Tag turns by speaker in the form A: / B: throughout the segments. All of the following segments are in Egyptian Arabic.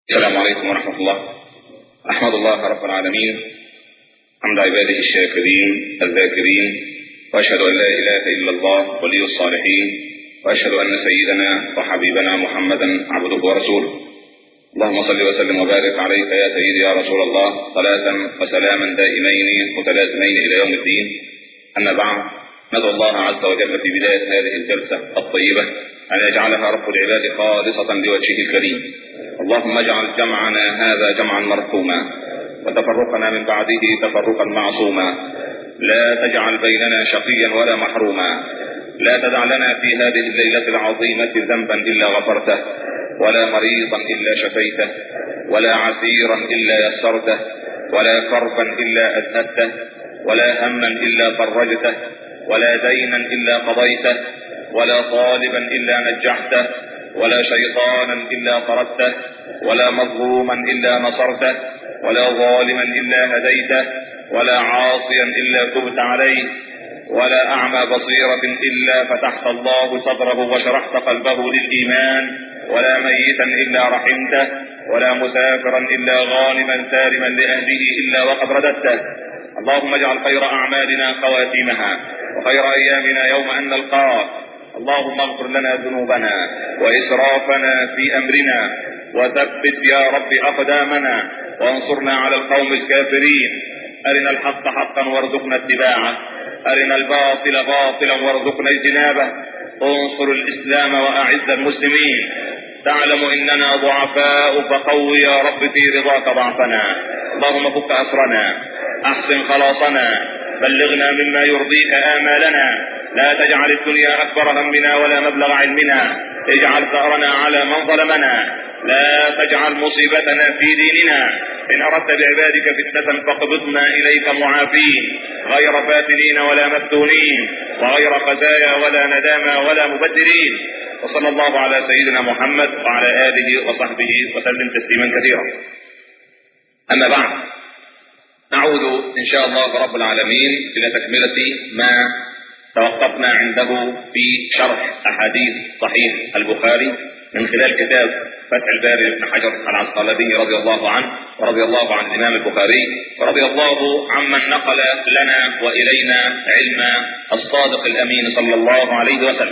A: السلام عليكم ورحمة الله أحمد الله رب العالمين حمد عباده الشاكرين الذاكرين وأشهد أن لا إله إلا الله ولي الصالحين وأشهد أن سيدنا وحبيبنا محمدا عبده ورسوله اللهم صل وسلم وبارك عليك يا سيدي يا رسول الله صلاة وسلاما دائمين متلازمين إلى يوم الدين أما بعد ندعو الله عز وجل في بداية هذه الجلسة الطيبة أن يجعلها رب العباد خالصة لوجهه الكريم اللهم اجعل جمعنا هذا جمعا مرحوما وتفرقنا من بعده تفرقا معصوما لا تجعل بيننا شقيا ولا محروما لا تدع لنا في هذه الليلة العظيمة ذنبا إلا غفرته ولا مريضا إلا شفيته ولا عسيرا إلا يسرته ولا كربا إلا أذهبته ولا هما إلا فرجته ولا دينا إلا قضيته ولا طالبا إلا نجحته ولا شيطانا إلا طردته ولا مظلوما إلا نصرته ولا ظالما إلا هديته ولا عاصيا إلا تبت عليه ولا أعمى بصيرة إلا فتحت الله صدره وشرحت قلبه للإيمان ولا ميتا إلا رحمته ولا مسافرا إلا غانما سالما لأهله إلا وقد رددته اللهم اجعل خير أعمالنا خواتيمها وخير أيامنا يوم أن نلقاك اللهم اغفر لنا ذنوبنا وإسرافنا في أمرنا وثبت يا رب أقدامنا وانصرنا على القوم الكافرين أرنا الحق حقا وارزقنا اتباعه أرنا الباطل باطلا وارزقنا اجتنابه انصر الإسلام وأعز المسلمين تعلم إننا ضعفاء فقو يا رب في رضاك ضعفنا اللهم فك أسرنا أحسن خلاصنا بلغنا مما يرضيك آمالنا لا تجعل الدنيا أكبر همنا ولا مبلغ علمنا اجعل ثأرنا على من ظلمنا لا تجعل مصيبتنا في ديننا إن أردت بعبادك فتنة فاقبضنا إليك معافين غير فاتنين ولا مفتونين وغير خزايا ولا ندامى ولا مبدلين وصلى الله على سيدنا محمد وعلى آله وصحبه وسلم تسليما كثيرا أما بعد نعود إن شاء الله رب العالمين إلى تكملة ما توقفنا عنده في شرح أحاديث صحيح البخاري من خلال كتاب فتح الباري لابن حجر العسقلاني رضي الله عنه ورضي الله عن الإمام البخاري ورضي الله عمن نقل لنا وإلينا علم الصادق الأمين صلى الله عليه وسلم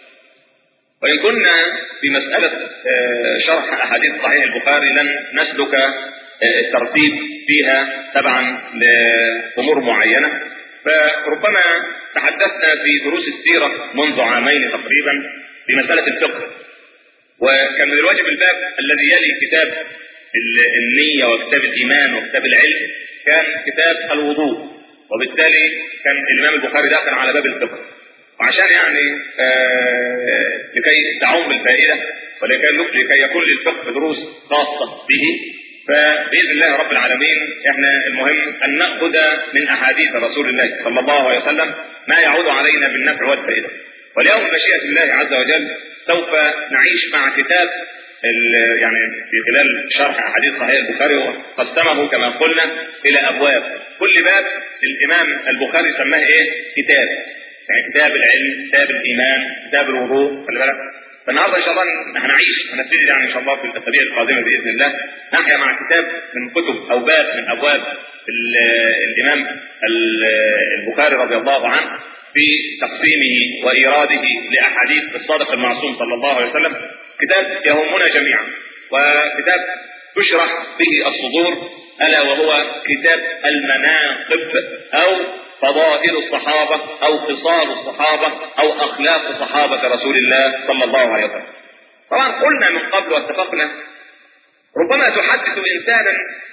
A: وإن كنا في مسألة شرح أحاديث صحيح البخاري لن نسلك الترتيب فيها تبعا لأمور معينة فربما تحدثنا في دروس السيرة منذ عامين تقريبا في مسألة الفقه وكان من الواجب الباب الذي يلي كتاب النية وكتاب الإيمان وكتاب العلم كان كتاب الوضوء وبالتالي كان الإمام البخاري داخل على باب الفقه وعشان يعني آه لكي تعم بالفائدة ولكي لكي يكون للفقه دروس خاصة به فبإذن الله رب العالمين احنا المهم أن نأخذ من أحاديث رسول الله صلى الله عليه وسلم ما يعود علينا بالنفع والفائدة واليوم مشيئة الله عز وجل سوف نعيش مع كتاب يعني في خلال شرح أحاديث صحيح البخاري قسمه كما قلنا إلى أبواب كل باب الإمام البخاري سماه إيه كتاب يعني كتاب العلم كتاب الإيمان كتاب الوضوء خلي بالك فالنهارده ان شاء الله هنعيش هنبتدي يعني ان شاء الله في الاسابيع القادمه باذن الله نحيا مع كتاب من كتب او باب من ابواب الامام البخاري رضي الله عنه في تقسيمه وايراده لاحاديث الصادق المعصوم صلى الله عليه وسلم كتاب يهمنا جميعا وكتاب تشرح به الصدور الا وهو كتاب المناقب او فضائل الصحابة أو خصال الصحابة أو أخلاق صحابة رسول الله صلى الله عليه وسلم طبعا قلنا من قبل واتفقنا ربما تحدث إنسانا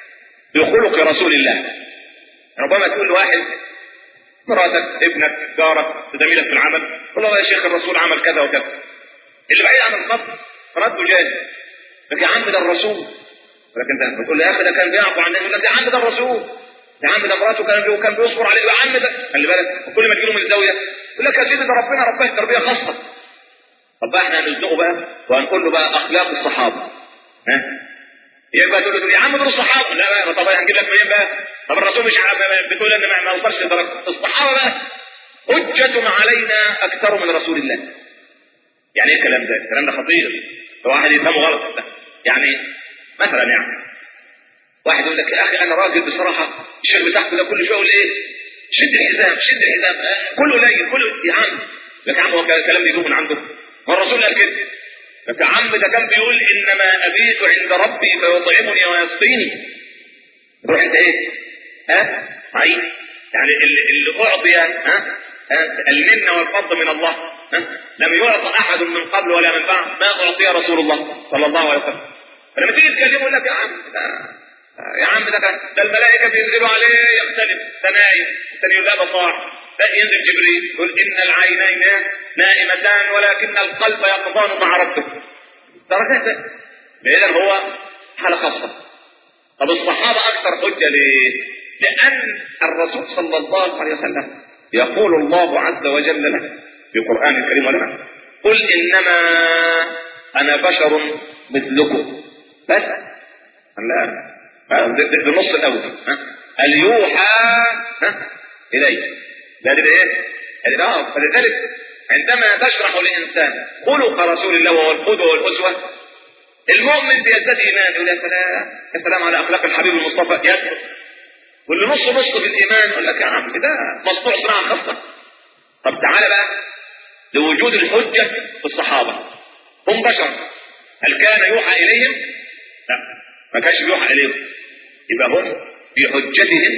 A: بخلق رسول الله ربما تقول لواحد مراتك ابنك جارك زميلك في العمل قل والله يا شيخ الرسول عمل كذا وكذا اللي بعيد عن الخط رده جاهز لك يا عم ده الرسول لكن انت بتقول له يا اخي ده كان بيعفو عن الناس يقول لك يا عم ده الرسول يا عم ده مراته كان كان بيصبر عليه يا عم ده خلي بالك وكل ما تجي له من الزاويه يقول لك يا سيدي ده ربنا رباه تربيه خاصه طب بقى احنا هنزنقه بقى وهنقول له بقى اخلاق الصحابه ها يبقى تقول له يا عم دول الصحابه لا بقى طب هنجيب لك منين بقى طب الرسول مش عارف بتقول ان ما وصلش درجه الصحابه بقى حجة علينا اكثر من رسول الله يعني ايه الكلام ده؟ الكلام ده خطير واحد يفهمه غلط يعني مثلا يعني واحد يقول لك يا اخي انا راجل بصراحه الشيخ بتاعك ده كل شويه يقول ايه شد الحزام شد الحزام آه، كله قليل كله يا عم لك يا عم هو كلام بيجوه من عنده ما الرسول قال كده لك يا عم ده كان بيقول انما ابيت عند ربي فيطعمني ويسقيني روح انت ايه ها عيب يعني اللي, اللي اعطي ها المنة والفضل من الله ها؟ لم يعط احد من قبل ولا من بعد ما اعطي رسول الله صلى الله عليه وسلم فلما تيجي تكلمه يقول لك يا عم يا عم ده ده الملائكه بينزلوا عليه يختلف ده نايم الثاني يقول لا بصاح ينزل جبريل يقول ان العينين نائمتان ولكن القلب يقضان مع ربه درجات اذا هو حاله خاصه طب الصحابه اكثر حجه ليه؟ لان الرسول صلى الله عليه وسلم يقول الله عز وجل له في القران الكريم ولنا قل انما انا بشر مثلكم بس لا بالنص الاول هل يوحى الي لا ده ايه اه فلذلك عندما تشرح لانسان خلق رسول الله وهو القدوه والاسوه المؤمن بيزداد ايمان يقول يا سلام يا سلام على اخلاق الحبيب المصطفى يدخل واللي نص نص في الايمان يقول لك يا عم ده مصنوع صناعه خاصه طب تعالى بقى لوجود الحجه في الصحابه هم بشر هل كان يوحى اليهم؟ لا ما كانش بيوحى اليهم يبقى هم في حجتهم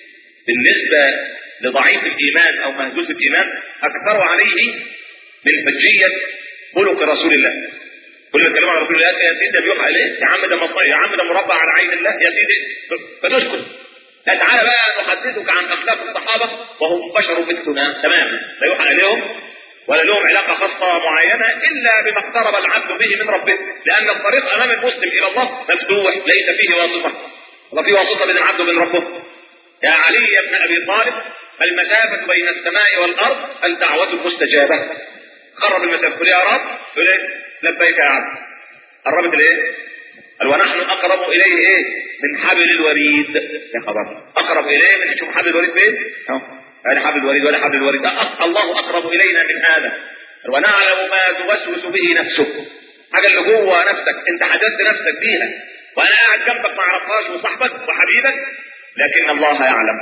A: بالنسبه لضعيف الايمان او مهزوز الايمان اكثروا عليه من حجيه خلق رسول الله كل الكلام على رسول الله يا سيدي ده بيوحى اليه يا عم ده يا عم ده مربع على عين الله يا سيدي فتسكت لا تعالى بقى نحدثك عن اخلاق الصحابه وهم بشر مثلنا تماما لا يوحى اليهم ولا لهم علاقة خاصة معينة إلا بما اقترب العبد به من ربه لأن الطريق أمام المسلم إلى الله مفتوح ليس فيه واسطة ولا فيه واسطة بين العبد وبين ربه يا علي بن أبي طالب المسافة بين السماء والأرض الدعوة المستجابة قرب المسافة قل يا رب يقول ايه لبيك يا عبد قربت الايه قال ونحن اقرب اليه ايه من حبل الوريد يا خبر اقرب اليه من شوف حبل الوريد فين اهو هذا حبل الوريد ولا حبل الوريد الله اقرب الينا من هذا ونعلم ما توسوس به نفسك حاجه اللي جوه نفسك انت حددت نفسك بيها وانا قاعد جنبك ما اعرفهاش وصاحبك وحبيبك لكن الله يعلم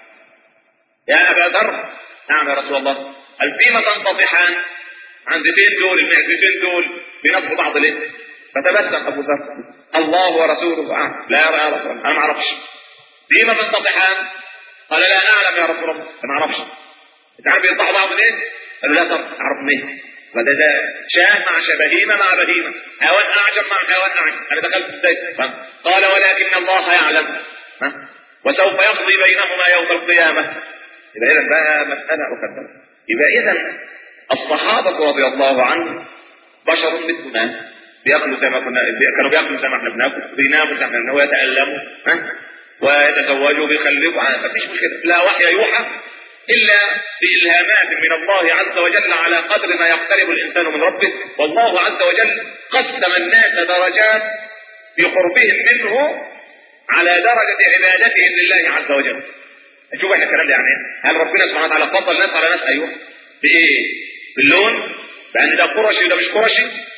A: يا ابا ذر نعم يا رسول الله هل فيما تنتضحان عند فين دول المعزتين دول بينصبوا بعض ليه فتبسم ابو ذر الله ورسوله أعلم لا يا رسول الله انا ما اعرفش فيما تنتضحان قال لا اعلم يا رسول الله انا ما اعرفش انت عارف ينصحوا بعض ليه قالوا لا طب اعرف منين فده ده شاه مع بهيمة مع بهيمة حيوان أعجب مع حيوان أعجب أنا دخلت ازاي قال ولكن الله يعلم ها؟ وسوف يقضي بينهما يوم القيامة يبقى إذا بقى مسألة أخرى يبقى إذا الصحابة رضي الله عنهم بشر مثلنا بياكلوا زي ما كنا كانوا بياكلوا زي ما احنا بناكل بيناموا زي ما احنا ويتألموا ها ويتزوجوا ويخلفوا ما فيش مشكلة لا وحي يوحى إلا بإلهامات من الله عز وجل على قدر ما يقترب الإنسان من ربه والله عز وجل قسم الناس درجات بقربهم منه على درجة عبادتهم لله عز وجل شوف احنا الكلام ده يعني هل ربنا سبحانه وتعالى فضل ناس على ناس ايوه بايه باللون بان ده قرشي وده مش قرشي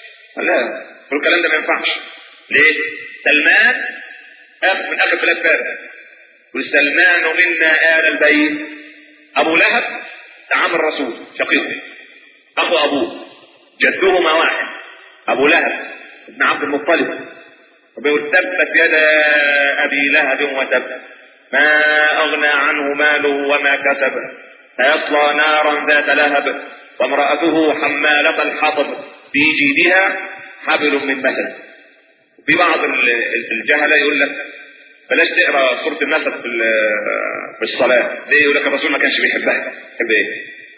A: لا كل الكلام ده ما ينفعش ليه سلمان اخ من اخر بلاد فارس والسلمان منا آل البيت ابو لهب ده عم الرسول شقيقه اخو ابوه جدهما واحد ابو لهب ابن عبد المطلب وبيقول تبت يدا ابي لهب وتب ما اغنى عنه ماله وما كسب سيصلى نارا ذات لهب وامرأته حمالة الحطب في جيدها حبل من مثل في بعض الجهلة يقول لك بلاش تقرا سورة المثل في في الصلاة ليه يقول لك الرسول ما كانش بيحبها يحب ايه؟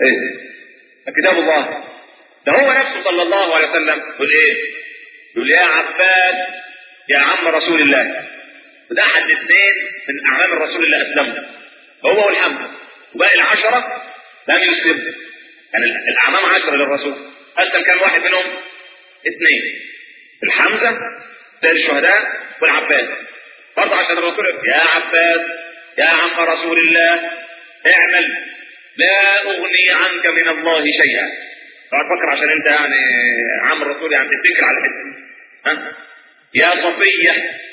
A: ايه؟ كتاب الله ده هو نفسه صلى الله عليه وسلم يقول ايه؟ يقول يا عباس يا عم رسول الله وده احد الاثنين من اعمام الرسول اللي اسلموا هو والحمد وباقي العشرة لم يسلموا يعني الاعمام عشرة للرسول اسلم كان واحد منهم اثنين الحمزة ده الشهداء والعباس برضه عشان الرسول يا عباس يا عم رسول الله اعمل لا اغني عنك من الله شيئا تقعد تفكر عشان انت يعني عم الرسول يعني تفتكر على حته ها يا صفيه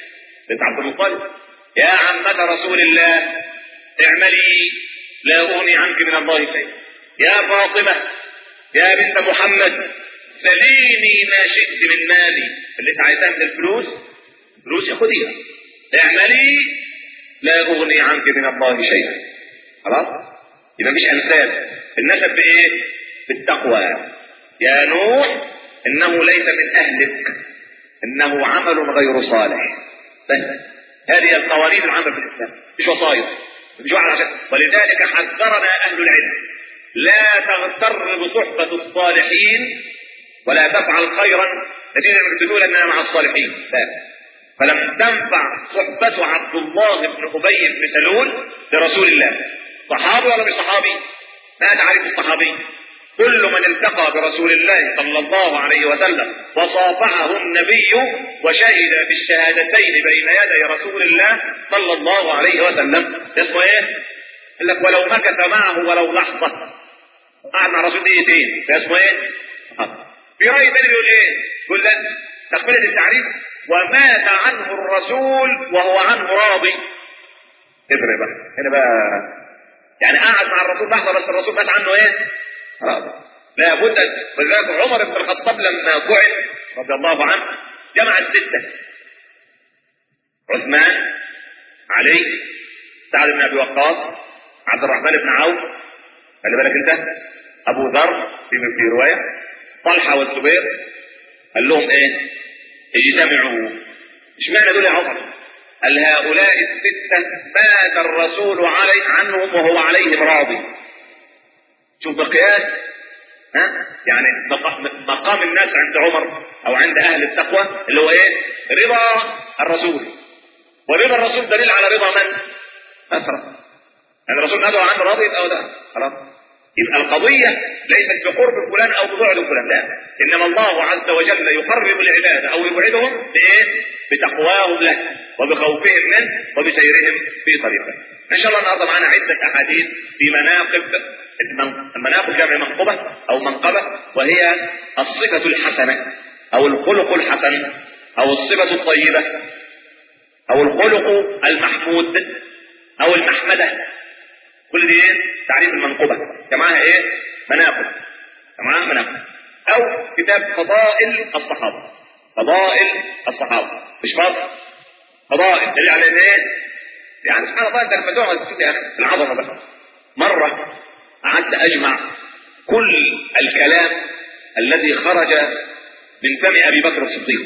A: بنت عبد المطلب يا عمة رسول الله اعملي لا اغني عنك من الله شيء يا فاطمة يا بنت محمد سليني ما شئت من مالي اللي انت عايزاه من الفلوس فلوس خديها اعملي لا اغني عنك من الله شيئا خلاص يبقى مفيش انساب النسب بايه بالتقوى يا نوح انه ليس من اهلك انه عمل غير صالح بس هذه القوانين العامه في الاسلام مش وصايا مش واحد عشان ولذلك حذرنا اهل العلم لا تغتر بصحبه الصالحين ولا تفعل خيرا الذين يقولون اننا مع الصالحين لا فلم تنفع صحبة عبد الله بن أبي بن سلول لرسول الله صحابي ولا مش صحابي؟ ما تعرف الصحابي كل من التقى برسول الله صلى الله عليه وسلم وصافحه النبي وشهد بالشهادتين بين يدي رسول الله صلى الله عليه وسلم اسمه ايه؟ قال لك ولو مكث معه ولو لحظة قعد مع رسول دقيقتين اسمه ايه؟ في رأي تاني بيقول ايه؟ يقول لك تكملة التعريف ومات عنه الرسول وهو عنه راضي افرق بقى هنا بقى يعني قعد مع الرسول لحظة بس الرسول مات عنه ايه؟ راضي لا بد ولذلك عمر بن الخطاب لما جعل رضي الله عنه جمع الستة عثمان علي سعد بن ابي وقاص عبد الرحمن بن عوف خلي بالك انت ابو ذر في في روايه طلحه والزبير قال لهم ايه اجتمعوا اشمعنى دول يا عمر قال هؤلاء الستة مات الرسول علي عنهم وهو عليهم راضي شوف بقياس ها يعني مقام الناس عند عمر او عند اهل التقوى اللي هو ايه رضا الرسول ورضا الرسول دليل على رضا من اسرى يعني الرسول نادوا عنه راضي يبقى ده خلاص يبقى القضية ليست بقرب فلان أو ببعد فلان لا إنما الله عز وجل يقرب العباد أو يبعدهم بإيه؟ بتقواهم له وبخوفهم منه وبسيرهم في طريقه إن شاء الله النهارده معانا عدة أحاديث في مناقب المناقب جمع منقبة أو منقبة وهي الصفة الحسنة أو الخلق الحسن أو الصفة الطيبة أو الخلق المحمود أو المحمدة كل دي ايه تعريف المنقبة جمعها ايه مناقب جمعها مناقب او كتاب فضائل الصحابة فضائل الصحابة مش فضل فضائل دليل على ايه يعني سبحان الله انت لما تقعد تشوف يا اخي العظمة بس مرة قعدت اجمع كل الكلام الذي خرج من فم ابي بكر الصديق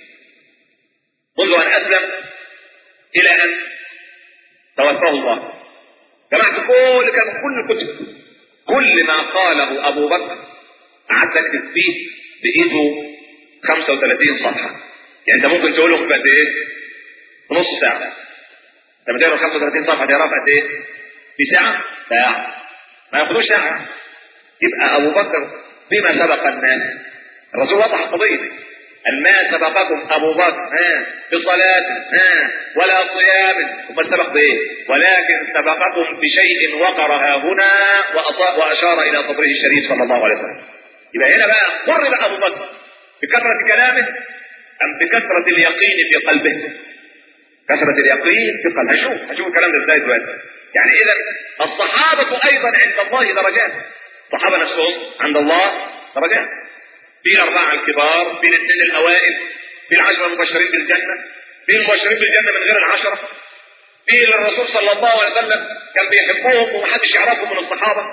A: منذ ان اسلم الى ان توفاه الله جمعت كل كان كل الكتب كل ما قاله ابو بكر قعدت اكتب فيه بايده 35 صفحه يعني انت ممكن تقوله في قد ايه؟ في نص ساعه لما تقرا 35 صفحه تقراها في قد ايه؟ في ساعه؟ ساعه ما ياخدوش ساعه يبقى ابو بكر بما سبق الناس الرسول وضح القضيه أن ما سبقكم أبو بكر ها بصلاة ها ولا صيام ثم سبق بإيه؟ ولكن سبقكم بشيء وقر ها هنا وأشار إلى صدره الشريف صلى الله عليه وسلم. يبقى هنا بقى قرب أبو بكر بكثرة كلامه أم بكثرة اليقين في قلبه؟ كثرة اليقين في قلبه، هشوف هشوف الكلام ده ازاي دلوقتي. يعني إذا الصحابة أيضا عند الله درجات. الصحابة نفسهم عند الله درجات. في الأربعة الكبار في الاثنين الأوائل في العشرة المبشرين بالجنة في المبشرين بالجنة من غير العشرة في الرسول صلى الله عليه وسلم كان بيحبهم ومحدش يعرفهم من الصحابة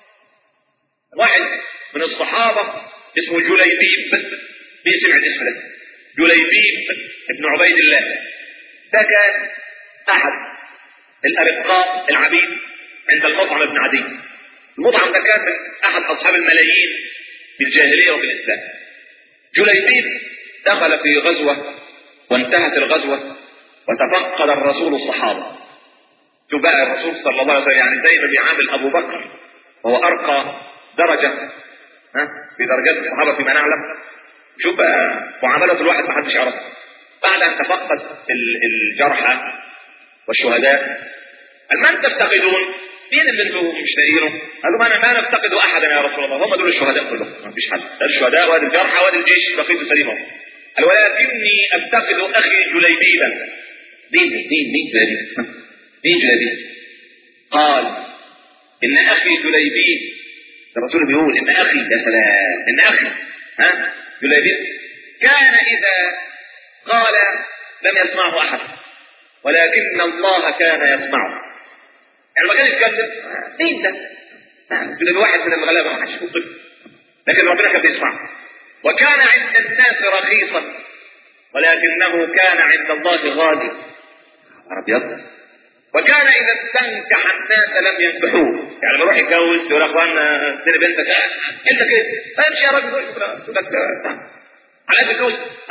A: واحد من الصحابة اسمه جليبيب في سمع الاسم ده جليبيب ابن عبيد الله ده كان أحد الأرقاء العبيد عند المطعم بن عدي المطعم ده كان أحد أصحاب الملايين في الجاهلية وفي الإسلام جليبيب دخل في غزوة وانتهت الغزوة وتفقد الرسول الصحابة شوف بقى الرسول صلى الله عليه وسلم يعني زي ما بيعامل أبو بكر وهو أرقى درجة ها في درجات الصحابة فيما نعلم شوف بقى معاملة الواحد ما حدش يعرفها بعد أن تفقد الجرحى والشهداء هل من تفتقدون مين اللي انتم مش لاقيينه؟ قالوا ما انا ما نفتقد احدا يا رسول الله هم دول الشهداء كلهم ما فيش حد ده الشهداء وادي الجرحى وادي الجيش بقيت سليمه قال ولكني افتقد اخي جليبيبا مين مين مين جليبيب مين جليبيب قال ان اخي جليبيب الرسول بيقول ان اخي يا سلام ان اخي ها جليبيب كان اذا قال لم يسمعه احد ولكن الله كان يسمعه يعني ما كان يتكلم مين ده؟ من واحد من الغلابه ما حدش يوصف لكن ربنا كان بيسمعه وكان عند الناس رخيصا ولكنه كان عند الله غالي ابيض وكان اذا استنكح الناس لم ينكحوه يعني لما يروح يتجوز يقول يا اخوانا اديني بنتك انت كده فيمشي يا راجل يقول لك على قد فلوس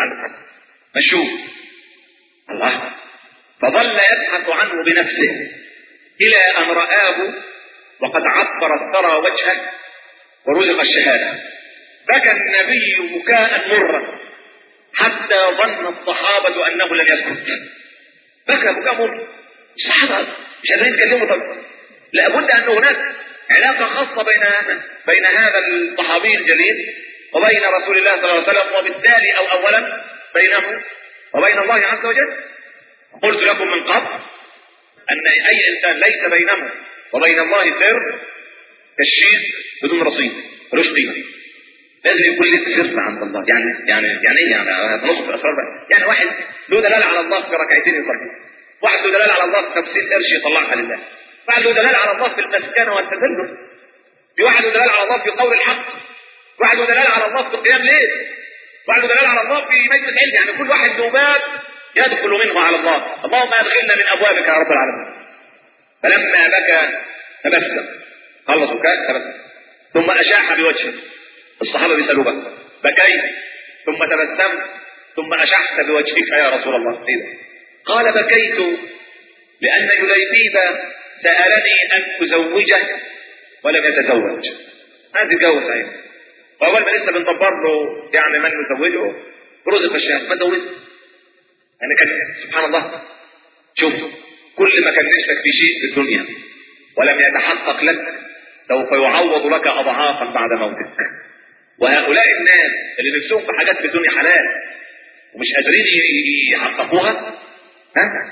A: مشوه الله فظل يبحث عنه بنفسه الى ان رآه وقد عبر الثرى وجهه ورزق الشهاده بكى النبي بكاء مرا حتى ظن الصحابة أنه لن يسكت بكى بكاء مر الصحابة مش قادرين يتكلموا طب لابد أن هناك علاقة خاصة بين بين هذا الصحابي الجليل وبين رسول الله صلى الله عليه وسلم وبالتالي أو أولا بينه وبين الله عز وجل قلت لكم من قبل أن أي إنسان ليس بينه وبين الله سر كالشيء بدون رصيد ملوش قيمة لازم يكون لك سر عند الله يعني يعني يعني ايه يعني نص الاسرار بقى يعني واحد له دلال على الله في ركعتين يصلي واحد له دلال على الله في 50 قرش يطلعها لله واحد له دلال على الله في المسكنه والتذلل في واحد له دلال على الله في قول الحق واحد له دلال على الله في قيام ليل واحد له دلال على الله في مجلس علم يعني كل واحد له باب يدخل منه على الله اللهم ادخلنا من ابوابك يا رب العالمين فلما بكى تبسم خلص بكاء تبسم ثم اشاح بوجهه الصحابة بيسألوا بقى بكيت ثم تبسمت ثم أشحت بوجهك يا رسول الله إيه قال بكيت لأن جليبيب سألني أن أزوجه ولم يتزوج هذه تتجوز أيضا وأول ما لسه بندبر له يعني من نزوجه رزق الشهادة ما تزوجش يعني كان سبحان الله شوف كل ما كان نفسك في شيء في الدنيا ولم يتحقق لك سوف يعوض لك أضعافا بعد موتك وهؤلاء الناس اللي نفسهم في حاجات في الدنيا حلال ومش قادرين يحققوها ها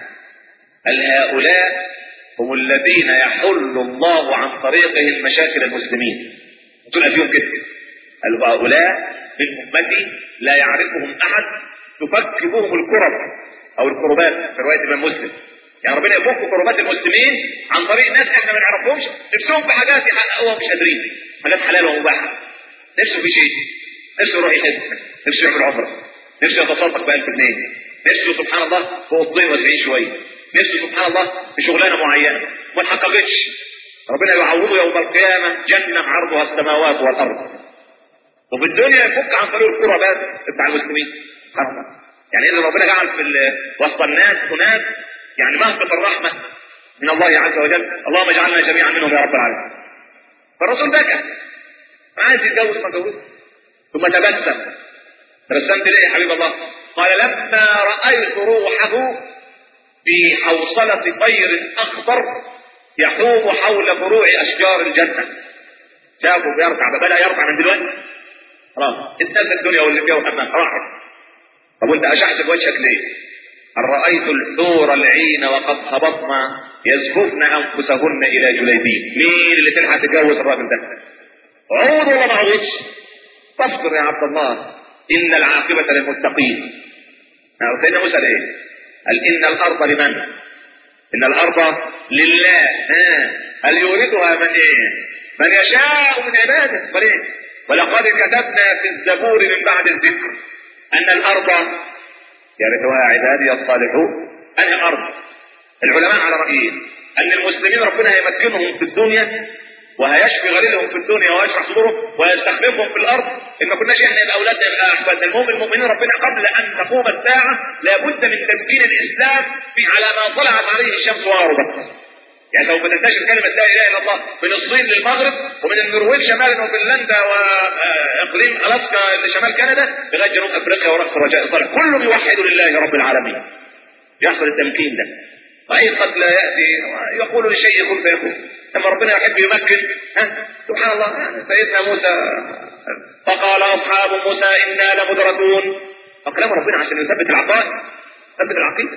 A: هؤلاء هم الذين يحل الله عن طريقهم مشاكل المسلمين تقول فيهم كده هؤلاء من امتي لا يعرفهم احد تفك بهم الكرب او الكربات في روايه الامام مسلم يعني ربنا يفك كربات المسلمين عن طريق ناس احنا ما نعرفهمش نفسهم في حاجات يحققوها مش قادرين حاجات حلال ومباحه نفسه في شيء نفسه يروح يحج نفسه يعمل عمره نفسه يتصدق ب 1000 جنيه نفسه سبحان الله في قطين واسعين شويه نفسه سبحان الله في شغلانه معينه ما اتحققتش ربنا يعوضه يوم القيامه جنه عرضها السماوات والارض وفي الدنيا يفك عن طريق القربات بتاع المسلمين سبحان الله يعني اذا ربنا جعل في وسط الناس هناك يعني مهبط الرحمه من الله عز وجل اللهم اجعلنا جميعا منهم يا رب العالمين فالرسول بكى عايز يتجوز ما تجوز ثم تبسم تبسمت ليه يا حبيب الله قال لما رأيت روحه في حوصلة طير أخضر يحوم حول فروع أشجار الجنة شافه بيرفع بدأ يرفع من دلوقتي خلاص انتهت الدنيا واللي فيها وحمام راحت طب وانت أشعت بوجهك ليه؟ هل رأيت الحور العين وقد هبطن يزففن أنفسهن إلى جليبيب مين اللي تلحق تتجوز الراجل ده؟ عود ولا ما عودش فاصبر يا عبد الله ان العاقبة للمتقين سيدنا موسى ايه قال ان الارض لمن ان الارض لله ها هل يورثها من ايه من يشاء من عباده وليه ولقد كتبنا في الزبور من بعد الذكر ان الارض يرثها عبادي الصالحون انهي الارض العلماء على رايين ان المسلمين ربنا هيمكنهم في الدنيا وهيشفي غليلهم في الدنيا ويشرح صدورهم ويستخدمهم في الارض ان ما كناش احنا يبقى اولادنا يبقى احفادنا المهم المؤمنين ربنا قبل ان تقوم الساعه لابد من تمكين الاسلام في على ما طلعت عليه الشمس وغربت يعني لو بتنتشر كلمه لا اله الا الله من الصين للمغرب ومن النرويج شمالا وفنلندا واقليم الاسكا لشمال كندا لغايه جنوب افريقيا ورأس الرجاء الصالح كله بيوحد لله رب العالمين يحصل التمكين ده واي قد لا ياتي يقول لشيء كن فيكون لما ربنا يحب يمكن ها سبحان الله يعني سيدنا موسى فقال اصحاب موسى انا لمدركون فكلام ربنا عشان يثبت العقائد يثبت العقيده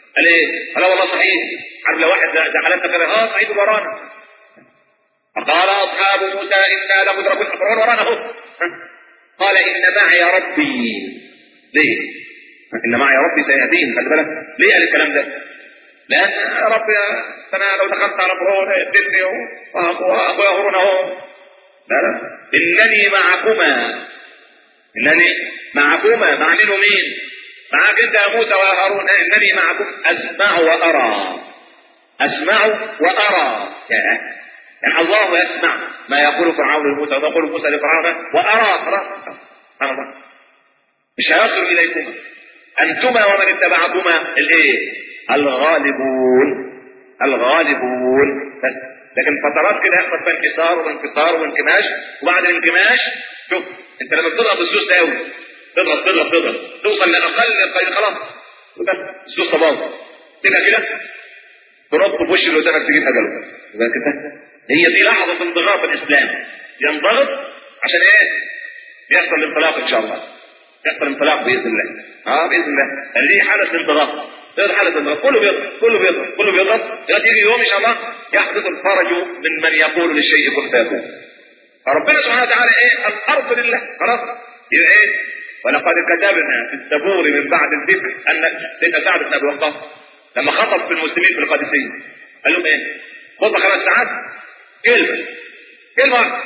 A: قال ايه؟ قال والله صحيح عارف لو واحد زعلان كده اه صحيح ورانا فقال اصحاب موسى انا لمدركون فرعون ورانا اهو قال ان معي ربي ليه؟ ان معي ربي سيهدين خلي بالك ليه قال الكلام ده؟ لان يا رب انا لو دخلت على فرعون هيقتلني واخويا هارون اهو لا لا انني معكما انني معكما مع مين ومين؟ معك انت يا موسى ويا هارون انني معكم اسمع وارى اسمع وارى يا يعني الله يسمع ما يقول فرعون لموسى وما يقول موسى لفرعون وارى خلاص سبحان الله مش هيصل اليكما انتما ومن اتبعكما الايه الغالبون الغالبون بس لكن فترات كده يحصل فيها انكسار وانكسار وانكماش وبعد الانكماش شوف انت لما بتضغط السوس قوي تضغط تضغط تضغط توصل لاقل خلاص السوس باظ تبقى كده ترد في وش اللي قدامك تجيب اجله يبقى كده هي دي لحظه انضغاط الاسلام ينضغط عشان ايه؟ يحصل الانطلاق ان شاء الله يحصل انطلاق باذن الله اه باذن الله يعني دي حاله انضغاط تقدر حالة انضغاط كله بيضغط كله بيضغط كله بيضغط دلوقتي يجي يوم ان شاء الله يحدث الفرج من من يقول للشيء كن فيكون فربنا سبحانه وتعالى ايه الارض لله خلاص يبقى ايه ولقد كتبنا في الزبور من بعد الذكر ان سيدنا سعد بن ابي وقاص لما خطب في المسلمين في القادسيه قال لهم ايه؟ خطبه خمس ساعات كلمه كلمه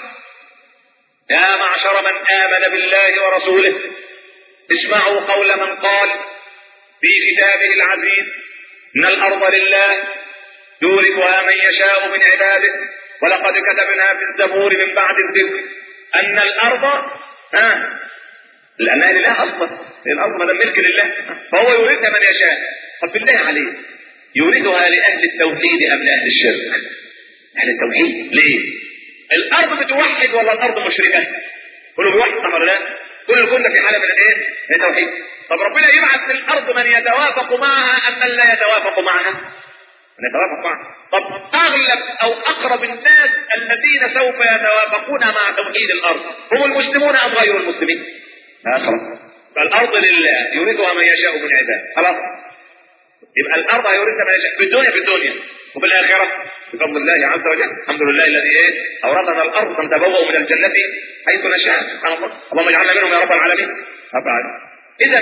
A: يا معشر من امن بالله ورسوله اسمعوا قول من قال في كتابه العزيز ان الارض لله يورثها من يشاء من عباده ولقد كتبنا في الزبور من بعد الذكر ان الارض ها لانها لله اصلا الارض ما دام ملك لله فهو يورثها من يشاء طب بالله عليه يورثها لاهل التوحيد ام لاهل الشرك؟ اهل التوحيد ليه؟ الارض بتوحد ولا الارض مشركه؟ كله بيوحد صح ولا لا؟ كل كنا في حاله من الايه؟ من التوحيد طب ربنا يبعث في الارض من يتوافق معها ام من لا يتوافق معها؟ من يتوافق معها طب اغلب او اقرب الناس الذين سوف يتوافقون مع توحيد الارض هم المسلمون ام غير المسلمين؟ لا خلاص فالارض لله يريدها من يشاء من عباده خلاص يبقى الارض يريدها من يشاء في الدنيا في الدنيا وفي الاخره بفضل الله عز وجل الحمد لله الذي ايه اورثنا الارض نتبوأ من الجنه حيث نشاء سبحان الله اللهم اجعلنا منهم يا رب العالمين رب العالمين اذا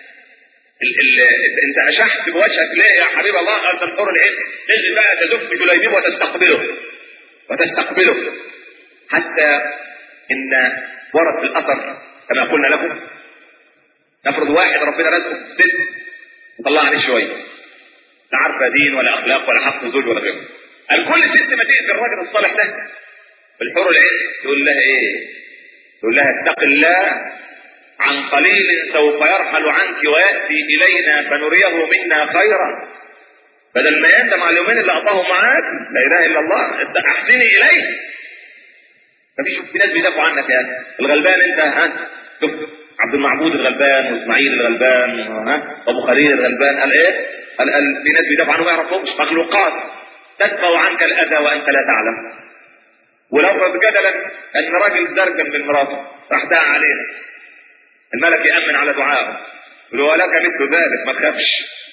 A: ال ال انت اشحت بوجهك ليه يا حبيب الله انت الحور العين نزل بقى تزف بجليبيب وتستقبله وتستقبله حتى ان ورد في الاثر كما قلنا لكم نفرض واحد ربنا رزقه ست وطلع عليه شويه لا عارفه دين ولا اخلاق ولا حق زوج ولا غيره قال كل ست ما تيجي الراجل الصالح ده الحور العين تقول لها ايه؟ تقول لها اتق الله عن قليل سوف يرحل عنك وياتي الينا فنريه منا خيرا بدل ما يندم على اليومين اللي قضاهم معاك لا اله الا الله احسني اليه مفيش في ناس بيدافعوا عنك يا الغلبان انت ها شوف عبد المعبود الغلبان واسماعيل الغلبان ها ابو خليل الغلبان قال ايه؟ قال, قال في ناس بيدافعوا عنه ما يعرفهمش مخلوقات تدفع عنك الاذى وانت لا تعلم ولو جدلا ان راجل درجا من مراته راح دعا عليها الملك يامن على دعائه يقول ولك مثل ذلك ما تخافش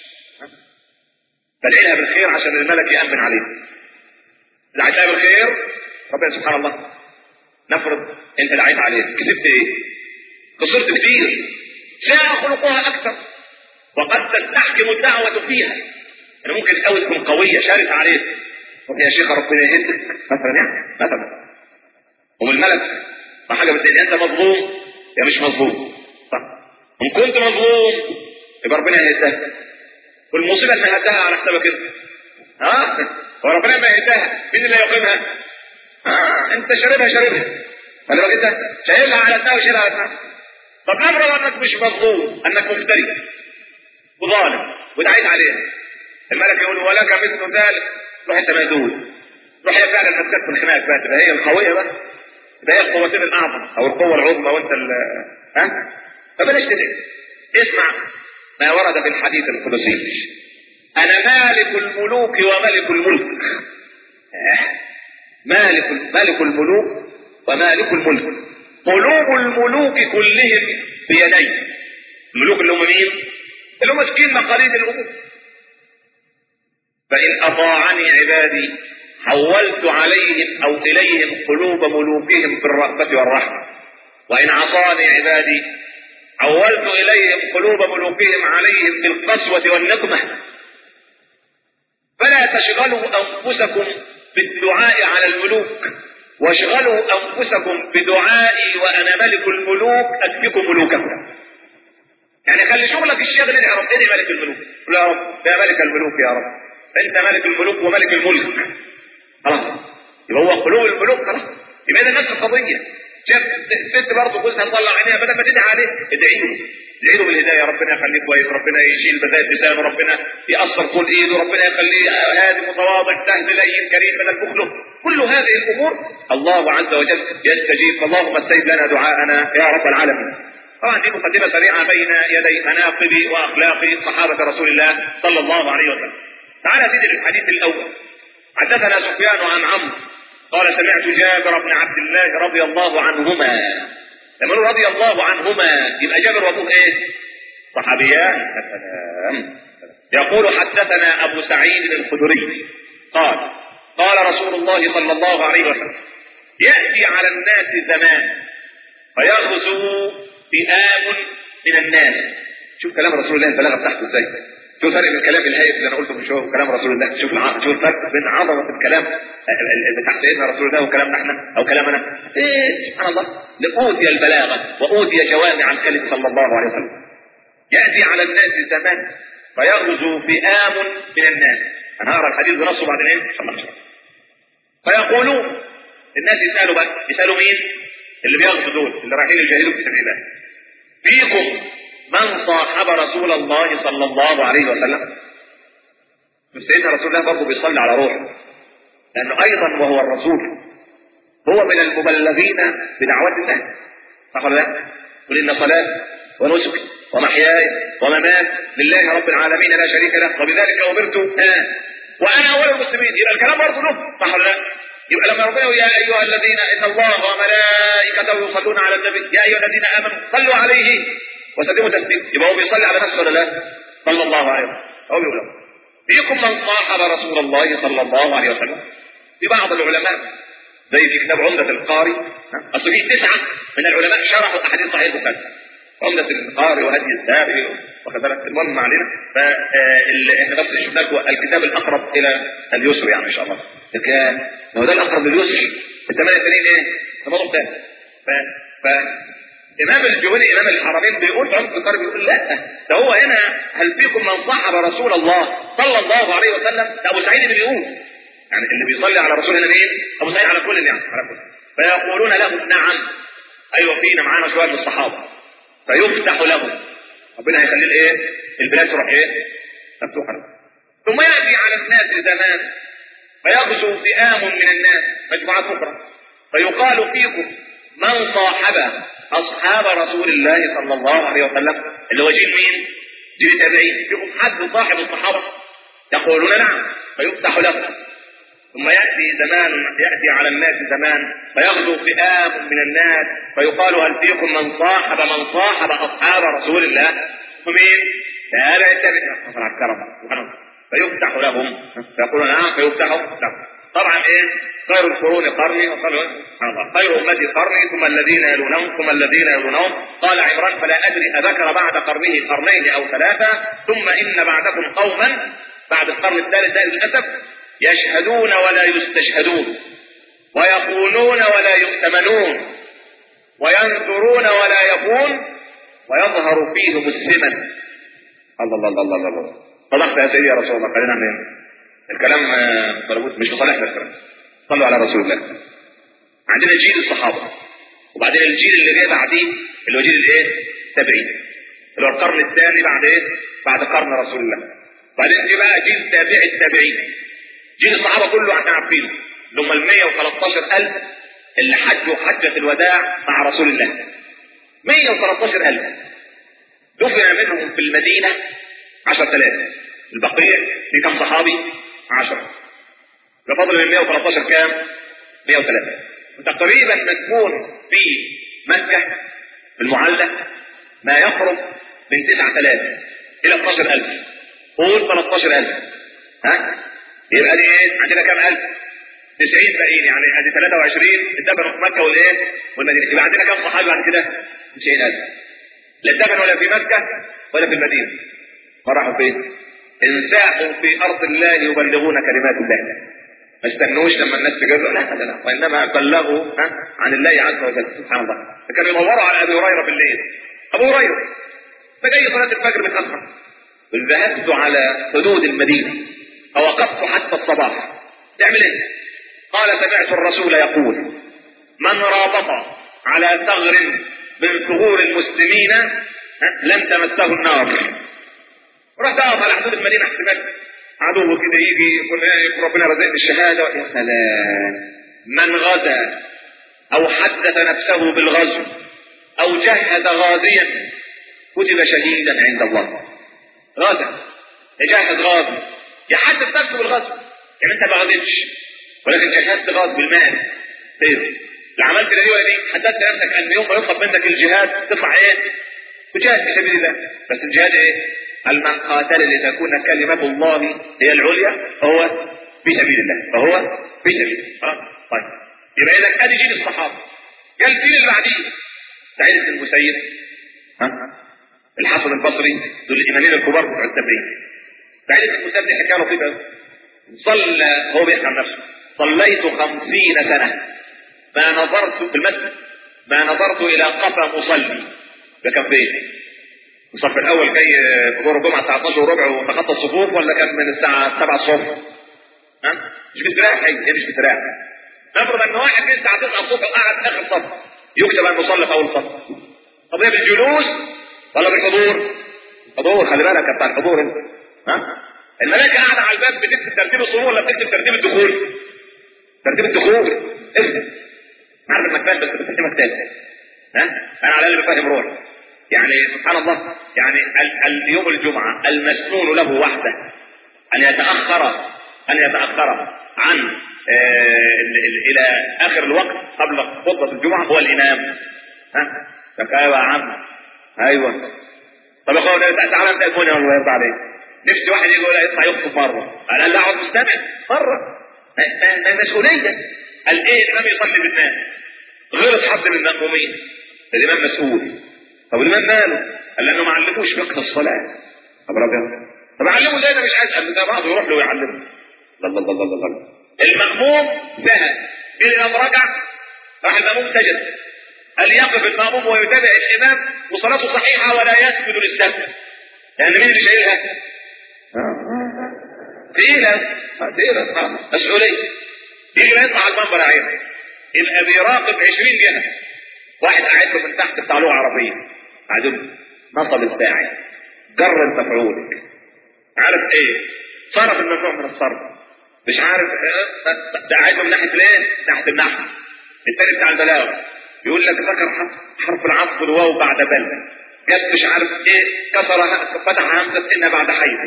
A: فادعي لها بالخير عشان الملك يامن عليها دعيت لها بالخير ربنا سبحان الله نفرض انت دعيت عليها كسبت ايه؟ خسرت كتير جاء خلقها اكثر وقد تستحكم الدعوه فيها يعني ممكن الاول تكون قويه شارفه عليك طب يا شيخ ربنا يهدك مثلا يعني مثلا والملك ما حاجه بتقول انت مظلوم يا مش مظلوم صح ان كنت مظلوم يبقى ربنا هيهدها والمصيبه اللي هدها على حسابك انت ها هو ربنا ما يهدها مين اللي يقيمها؟ ها انت شاربها شاربها خلي بالك انت شايلها على دماغك وشايلها على دماغك طب افرض انك مش مظلوم انك مفتري وظالم ودعيت عليها الملك يقول ولك مثل ذلك روح انت مهدود روح هي فعلا هتكتب الخناق بقى تبقى هي القويه بقى تبقى هي القوتين الاعظم او القوه العظمى وانت ال ها فبلاش تدعي اسمع ما ورد في الحديث القدسي انا مالك الملوك وملك الملك مالك مالك الملوك ومالك الملك قلوب الملوك كلهم بيدي الملوك اللي هم مين؟ اللي هم ماسكين مقاليد الامور فإن أطاعني عبادي حولت عليهم أو إليهم قلوب ملوكهم بالرأفة والرحمة وإن عصاني عبادي حولت إليهم قلوب ملوكهم عليهم بالقسوة والنقمة فلا تشغلوا أنفسكم بالدعاء على الملوك واشغلوا أنفسكم بدعائي وأنا ملك الملوك أكفكم ملوككم يعني خلي شغلك الشغل يا رب إني ملك الملوك قل يا رب يا ملك الملوك يا رب أنت ملك الملوك وملك الملك خلاص يبقى هو قلوب الملوك خلاص يبقى ده نفس القضية شاف الست برضه جوزها مطلع عينيها بدل ما تدعي عليه ادعي له ادعي له بالهدايه ربنا يخليه كويس ربنا يشيل بذات لسانه ربنا يأثر طول ايده ربنا يخليه هادي متواضع سهل لين كريم بدل بخله كل هذه الامور الله عز وجل يستجيب اللهم استجب لنا دعاءنا يا رب العالمين طبعا دي مقدمه سريعه بين يدي مناقب واخلاق صحابه رسول الله صلى الله عليه وسلم تعالى سيدي للحديث الاول حدثنا سفيان عن عمرو قال سمعت جابر بن عبد الله رضي الله عنهما لما نقول رضي الله عنهما يبقى جابر وابوه ايه صحابيان سلام يقول حدثنا ابو سعيد الخدري قال قال رسول الله صلى الله عليه وسلم ياتي على الناس زمان فيغزو فئام من الناس شوف كلام رسول الله البلاغه بتاعته ازاي شوف فرق بين كلام الهيئة اللي انا قلته من شويه وكلام رسول الله شوف الع... شوف الفرق بين عظمه الكلام بتاع سيدنا رسول الله وكلامنا احنا او كلامنا ايه سبحان الله لاوتي البلاغه واوتي جوامع الكلم صلى الله عليه وسلم ياتي على الناس زمان فيغزو فئام من الناس انا هقرا الحديث بنصه بعد ايه صلى الله عليه وسلم فيقولون الناس يسالوا بقى يسالوا مين اللي بيغزو دول اللي رايحين يجاهدوا في سبيل الله فيكم من صاحب رسول الله صلى الله عليه وسلم سيدنا رسول الله برضه بيصلي على روحه لانه ايضا وهو الرسول هو من المبلغين بدعوات الله صح ولا لا؟ قل ان صلاتي ونسكي ومحياي ومماتي لله رب العالمين لا شريك له وبذلك امرت آه. وانا اول المسلمين يبقى الكلام برضه له صح ولا لا؟ يبقى لما ربنا يا ايها الذين ان الله وملائكته يصلون على النبي يا ايها الذين امنوا صلوا عليه وسلموا تسليما يبقى هو بيصلي على نفسه ولا لا؟ صلى الله عليه وسلم هو بيقول فيكم من صاحب رسول الله صلى الله عليه وسلم في بعض العلماء زي في كتاب عمدة القاري اصل في تسعة من العلماء شرحوا احاديث صحيح البخاري عمدة القاري وهدي الساري واخد بالك المهم ما علينا فاحنا بس نشوف لكم الكتاب الاقرب الى اليسر يعني ان شاء الله كان ما هو ده الاقرب لليسر الثمانية التانيين ايه؟ ده موضوع تاني ف... ف... امام الجهني امام الحرمين بيقول في عمق القاري بيقول لا ده هو هنا هل فيكم من صحب رسول الله صلى الله عليه وسلم ده ابو سعيد اللي بيقول يعني اللي بيصلي على رسول الله مين ابو سعيد على كل يعني على كل فيقولون لهم نعم ايوه فينا معانا شويه من الصحابه فيفتح لهم ربنا هيخلي الايه البلاد تروح ايه مفتوحه لهم ثم ياتي على الناس زمان فيغزو فئام من الناس مجموعات اخرى فيقال فيكم من صاحب اصحاب رسول الله صلى الله عليه وسلم اللي هو جيل مين؟ جيل التابعين فيكم حد صاحب الصحابه يقولون نعم فيفتح لهم ثم ياتي زمان ياتي على الناس زمان فيغزو فئام من الناس فيقال هل فيكم من صاحب من صاحب اصحاب رسول الله ومين؟ هذا يتبع الكرم فيفتح لهم فيقولون نعم فيفتح لهم طبعا ايه خير القرون قرني وخير خير امتي قرني ثم الذين يلونهم ثم الذين يلونهم قال عمران فلا ادري اذكر بعد قرنه قرنين او ثلاثه ثم ان بعدكم قوما بعد القرن الثالث ده للاسف يشهدون ولا يستشهدون ويقولون ولا يؤتمنون وينذرون ولا يكون ويظهر فيهم السمن الله الله الله الله الله صدقت يا سيدي يا رسول الله خلينا نعمل الكلام مربوط مش لصالحنا الكلام صلوا على رسول الله عندنا جيل الصحابه وبعدين الجيل اللي جاي بعديه اللي هو جيل الايه؟ التابعين اللي هو القرن الثاني بعد ايه؟ بعد قرن رسول الله بعدين جه بقى جيل تابع التابعين جيل الصحابه كله احنا عارفينه اللي هم ال 113000 اللي حجوا حجه الوداع مع رسول الله 113000 دفن منهم في المدينه 10000 البقيع في كم صحابي؟ 10 بفضل من 113 كام؟ 103 وتقريبا مدفون في مكة في المعلق ما يقرب من 9000 إلى 12000 قول 13000 ها؟ يبقى دي ايه عندنا كام الف 90 باقيين يعني ادي 23 اتدفنوا في مكه والايه والمدينه يبقى عندنا كام صحابي بعد كده 90000 لا اتدفنوا ولا في مكه ولا في المدينه ما راحوا فين انساحوا في ارض الله يبلغون كلمات الله ما استنوش لما الناس تجروا لا لا لا وانما بلغوا عن الله عز وجل سبحان الله فكانوا يدوروا على ابي هريره بالليل ابو هريره فجاي صلاه الفجر متاخر ذهبت على حدود المدينه فوقفت حتى الصباح تعمل ايه قال سمعت الرسول يقول من رابط على ثغر من ثغور المسلمين لم تمسه النار رحت اقف على حدود المدينه احتمال عدو كده يجي يقول ايه ربنا رزقني الشهاده يا سلام من غزا او حدث نفسه بالغزو او جهز غازيا كتب شهيدا عند الله غزا يجهز غازي يحدث نفسه بالغزو يعني انت ما غزتش ولكن جهزت غاز بالمال خير اللي عملت دي ولا دي حددت نفسك ان يوم ما يطلب منك الجهاد تطلع ايه تجاهد في سبيل الله بس الجهاد ايه هل من قاتل لتكون كلمة الله هي العليا فهو في سبيل الله فهو في سبيل الله طيب يبقى اذا ادي جيل الصحابه جاء الجيل اللي بعديه سعيد بن المسيب ها الحسن البصري دول الامامين الكبار بتوع التابعين سعيد بن المسيب دي حكى له كده صلى هو بيحكي عن نفسه صليت خمسين سنة ما نظرت في المسجد ما نظرت إلى قفا مصلي ده كان فين؟ الصف الأول جاي في دور الجمعة الساعة 12 وربع وتخطى الصفوف ولا كان من الساعة 7 الصبح؟ ها؟ مش بتراح هي هي مش بتراح نفرض ان واحد جه الساعة 9 الصبح وقعد اخر صف يكتب ان مصلي في اول صف طب هي بالجلوس ولا بالحضور؟ حضور خلي بالك بتاع الحضور انت ها؟ الملائكة قاعدة على الباب بتكتب ترتيب الصفوف ولا بتكتب ترتيب الدخول؟ ترتيب الدخول اسم عارف انك فاهم بس بتفهمك تاني ها انا على الاقل بفهم روح يعني سبحان الله يعني ال اليوم الجمعه المسنون له وحده ان يتاخر ان يتاخر عن آه الى اخر الوقت قبل خطبه الجمعه هو الامام ها طب ايوه يا عم ايوه طب يا اخويا تعالى انت تكون الله يرضى عليك نفسي واحد يقول يطلع يخطب مره انا لا اقعد مستمع مره مسؤولية قال ايه الامام يصلي بالناس غير حد من المأمومين الامام مسؤول طب الامام ماله قال لانه ما علموش فقه الصلاة طب ربنا طب علمه زي ده مش عايز قال ده بعضه يروح له ويعلمه الله الله الله الله المأموم ذهب الامام رجع راح المأموم سجد قال يقف المأموم ويتابع الامام وصلاته صحيحة ولا يسجد للسهو يعني مين اللي شايلها؟ تقيلة تقيلة مسؤولية يجي يطلع على المنبر عين يبقى بيراقب 20 جهة واحد قاعد له من تحت بتاع لغة عربية عدل نصب الداعي جر المفعول عارف ايه صرف الممنوع من الصرف مش عارف ده قاعد من ناحية الايه ناحية النحو التاني بتاع البلاغة يقول لك ذكر حرف العطف الواو بعد بل جاب مش عارف ايه كسر فتح همزة ان بعد حيث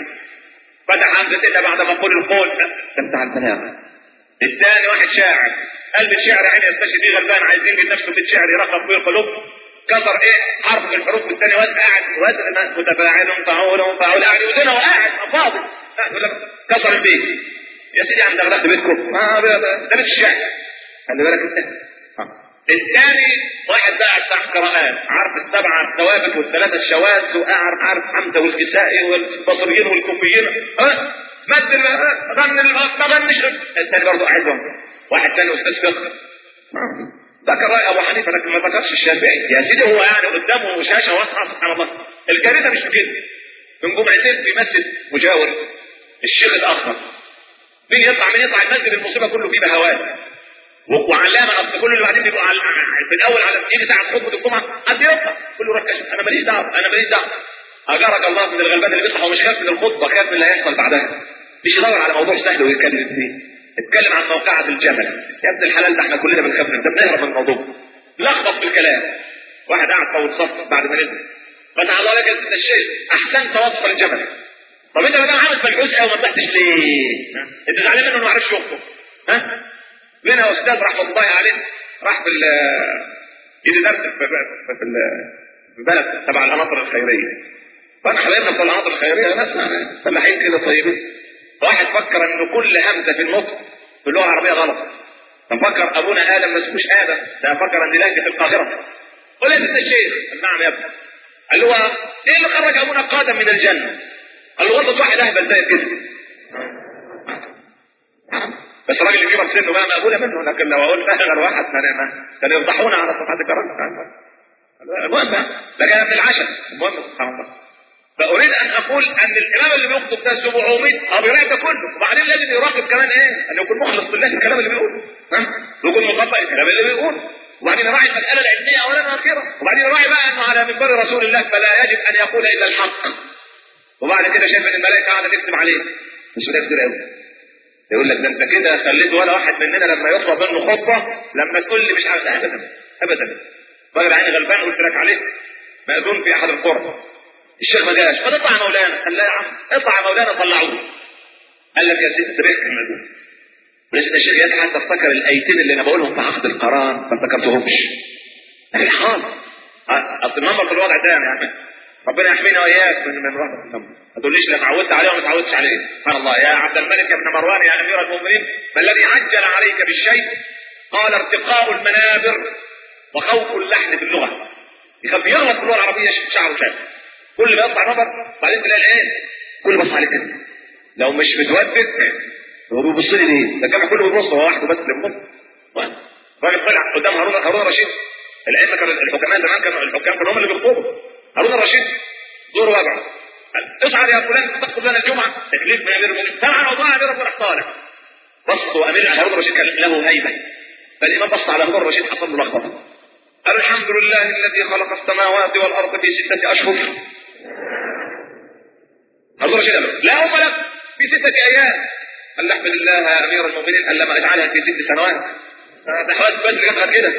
A: فتح همزة إلا بعد ما قول القول ده بتاع البلاغة الثاني واحد شاعر قلب الشعر عين يستشهد بيه غلبان عايزين يجيب نفسه في الشعر يرقب فيه القلوب كسر ايه حرف من الحروف والثاني واد قاعد وزن متفاعل فعول فعول قاعد يوزنه وقاعد فاضي يقول لك كسر البيت يا سيدي عم دغدغت بيتكم ما ده مش الشعر خلي بالك انت الثاني واحد بقى بتاع قراءات عارف السبعة الثوابت والثلاثة الشواذ وأعرف عارف حمزة والكسائي والبصريين والكوفيين ها مثل غني ما غنش الثاني برضه قاعدهم واحد ثاني أستاذ فقه ذكر رأي أبو حنيفة لكن ما ذكرش الشافعي يا سيدي هو يعني قدامه شاشة واضحة سبحان الله الكارثة مش كده من جمعتين في مسجد مجاور الشيخ الأخضر مين يطلع مين يطلع المسجد المصيبة كله فيه بهوات وعلامه اصل كل اللي بعدين بيبقوا على في الاول على يجي ساعه خطبه الجمعه حد يطلع كله ركز انا ماليش دعوه انا ماليش دعوه اجرك الله من الغلبان اللي بيصحى ومش خايف من الخطبه خايف من اللي هيحصل بعدها مش يدور على موضوع سهل ويتكلم فيه اتكلم عن موقعة الجبل يا ابن الحلال ده احنا كلنا بنخاف من ده بنهرب من الموضوع لخبط في الكلام واحد قاعد طول صف بعد ما نزل فتح الله لك انت الشيء احسنت وصف الجبل طب انت بقى عامل ملحوس قوي ما طلعتش ليه؟ انت زعلان منه انه ما عرفش يخطب ها؟ لنا استاذ رحمه الله عليه راح في يدي درس في, في, في البلد تبع القناطر الخيريه فانا حبايبنا بتوع القناطر الخيريه ناس فلاحين كده طيبين واحد فكر ان كل همزه في النطق في اللغه العربيه غلط ففكر ابونا ادم ما اسموش ادم ده فكر ان لهجه القاهره قل يا سيدنا الشيخ قال نعم يا ابني قال له ايه اللي خرج ابونا قادم من الجنه قال له والله واحد اهبل زي كده بس الراجل اللي كبر سنه بقى مقبوله منه لكن لو اقول غير واحد كان يفضحونا على صفحات الكرام المهم ده كان في العشاء المهم سبحان الله فاريد ان اقول ان الامام اللي بيخطب ده 700 اه بيراقب ده كله وبعدين لازم يراقب كمان ايه؟ ان يكون مخلص بالله في الكلام اللي بيقوله ها؟ يكون مطبق الكلام اللي بيقوله وبعدين يراعي المساله العلميه اولا واخيرا وبعدين يراعي بقى انه على منبر رسول الله فلا يجب ان يقول الا الحق وبعد كده شايف ان الملائكه قاعده تكتب عليه مسؤوليه كبيره قوي يقول لك ده انت كده خليت ولا واحد مننا لما يطلب منه خطبه لما تقول لي مش عارف ابدا ابدا راجل عيني غلبان قلت لك عليه مأذون في احد القرى الشيخ ما جاش قال اطلع يا مولانا قال لا يا عم اطلع يا مولانا طلعوه قال لك يا سيدي سبقت المأذون ولسه الشيخ يا حتى افتكر الايتين اللي انا بقولهم في عقد القرار ما افتكرتهمش لكن حاضر اصل النمر في الوضع ده يعني ربنا يحمينا واياك من من وضع النمر ما تقوليش لا اتعودت عليه وما اتعودتش عليه سبحان الله يا عبد الملك يا ابن مروان يا امير المؤمنين ما الذي عجل عليك بالشيء قال ارتقاء المنابر وخوف اللحن في اللغه يخاف يغلط في اللغه العربيه شعره شاب كل ما يطلع نظر بعدين تلاقي العين كل بص عليك كده لو مش متودد هو بيبص لي ليه؟ ده الجامع كله بيبص هو واحده بس اللي بيبص راجل طلع قدام هارون هارون الرشيد الائمه كانوا الحكماء زمان كانوا الحكام كانوا هم اللي بيخطبوا هارون الرشيد دور وجعه اصعد يا فلان تخطب لنا الجمعه تكليف من امير المؤمنين سمع وطاع امير المؤمنين طالع بص امير هارون الرشيد كان له هيبه فالامام بص على هارون الرشيد حصل له لخبطه قال الحمد لله الذي خلق السماوات والارض في سته اشهر هارون الرشيد قال لا هم لك في سته ايام قال احمد الله يا امير المؤمنين قال لما اجعلها في ست سنوات ده حوادث بدر جابها كده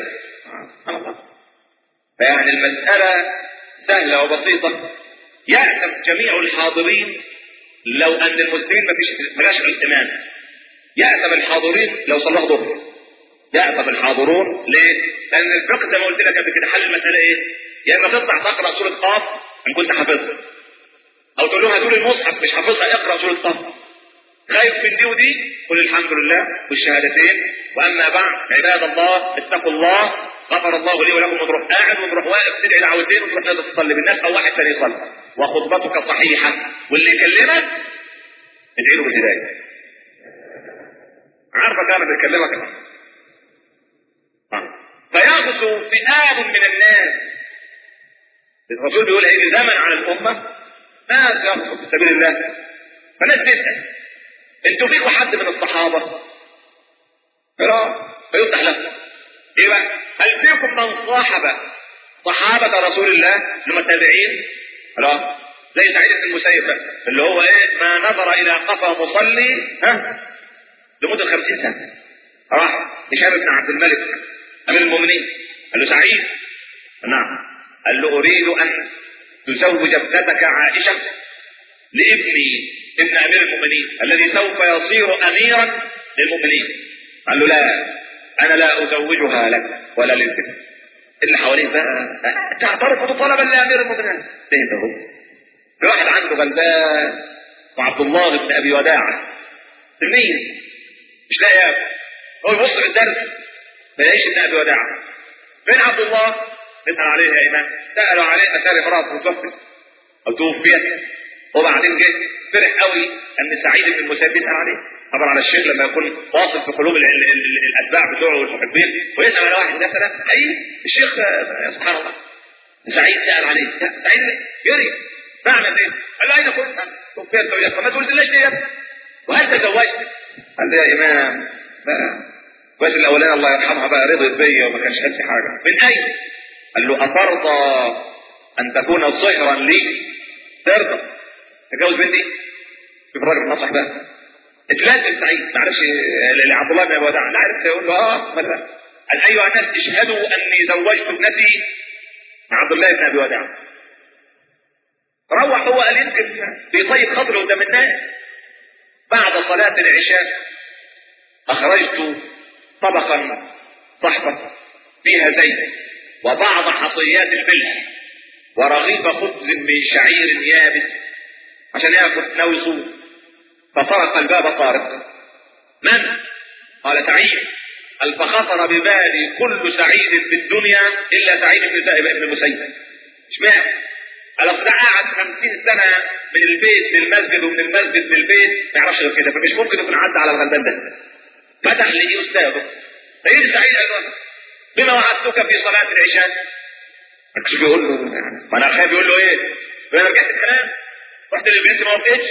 A: فيعني المساله سهله وبسيطه يعلم جميع الحاضرين لو ان المسلمين ما فيش بلاش الامام يعتم الحاضرين لو صلاه ظهر يعتم الحاضرون ليه؟ لان الفقه زي ما قلت لك قبل كده حل المساله ايه؟ يا اما تطلع تقرا سوره قاف ان كنت حافظها او تقول لهم هاتوا لي المصحف مش حافظها اقرا سوره قاف خايف من دي ودي قل الحمد لله والشهادتين واما بعد عباد الله اتقوا الله غفر الله لي ولكم وتروح قاعد وتروح واقف تدعي دعوتين وتروح نازل تصلي بالناس او واحد ثاني يصلي وخطبتك صحيحه واللي يكلمك ادعي له بالهدايه عارفه كان بيكلمك فيغزو فئام من الناس الرسول بيقول هيجي زمن على الامه ناس يغزو في سبيل الله فناس تسال انتوا فيكم حد من الصحابه؟ لا فيفتح لهم ايه بقى؟ هل فيكم من صاحب صحابة رسول الله اللي التابعين؟ خلاص زي سعيد بن المسيب ده اللي هو ايه ما نظر الى قفا مصلي ها لمدة 50 سنة راح هشام بن عبد الملك امير المؤمنين قال له سعيد نعم قال له اريد ان تزوج ابنتك عائشة لابني ابن امير المؤمنين الذي سوف يصير اميرا للمؤمنين قال له لا انا لا ازوجها لك ولا للبنت اللي حواليه بقى تعترف طلبا لامير المؤمنين ايه ده هو في واحد عنده غلبان وعبد الله بن ابي وداعه تلميذ مش لاقي ياكل هو يبص في الدرس ما يلاقيش ابن ابي وداعه فين عبد الله؟ نسال عليه يا امام سالوا عليه اتاري امراته توفت او توفيت وبعدين جه فرح قوي ان سعيد بن المسيب يسال عليه طبعا على الشيخ لما يكون واصل في قلوب ال- ال- ال- الاتباع بتوعه والمحبين ويسال على واحد مثلا حقيقي الشيخ آه، سبحان الله سعيد سال عليه سعيد يري معنى ايه؟ قال له اين كنت؟ توفيت توفيت فما تقول ليش دي وهل تزوجت؟ قال له يا امام بقى كويس الاولاني الله يرحمها بقى رضيت بيا وما كانش نفسي حاجه من اين؟ قال له اترضى ان تكون صهرا لي؟ ترضى تتجوز بنتي؟ شوف الراجل نصح بقى اتلازم سعيد ما عرفش لعبد الله بن ابي وداع لا عرف يقول له اه ماذا؟ قال ايها الناس اشهدوا اني زوجت ابنتي مع عبد الله بن ابي وداع روح هو قال يمكن بيطيب خاطره قدام الناس بعد صلاة العشاء أخرجت طبقا صحبا فيها زيت وبعض حصيات الفلح ورغيف خبز من شعير يابس عشان ياكل ناوي يصوم فطرق الباب طارق من قال سعيد قال فخطر ببالي كل سعيد في الدنيا الا سعيد بن بن المسيب اشمعنى قال اصل قعد 50 سنه من البيت للمسجد ومن المسجد للبيت ما يعرفش غير كده فمش ممكن يكون عدى على الغلبان ده فتح لي استاذه سيد سعيد قال بما وعدتك في صلاه العشاء ما كانش بيقول له ما انا خايف يقول له ايه انا رجعت الكلام رحت للبنت ما وقفتش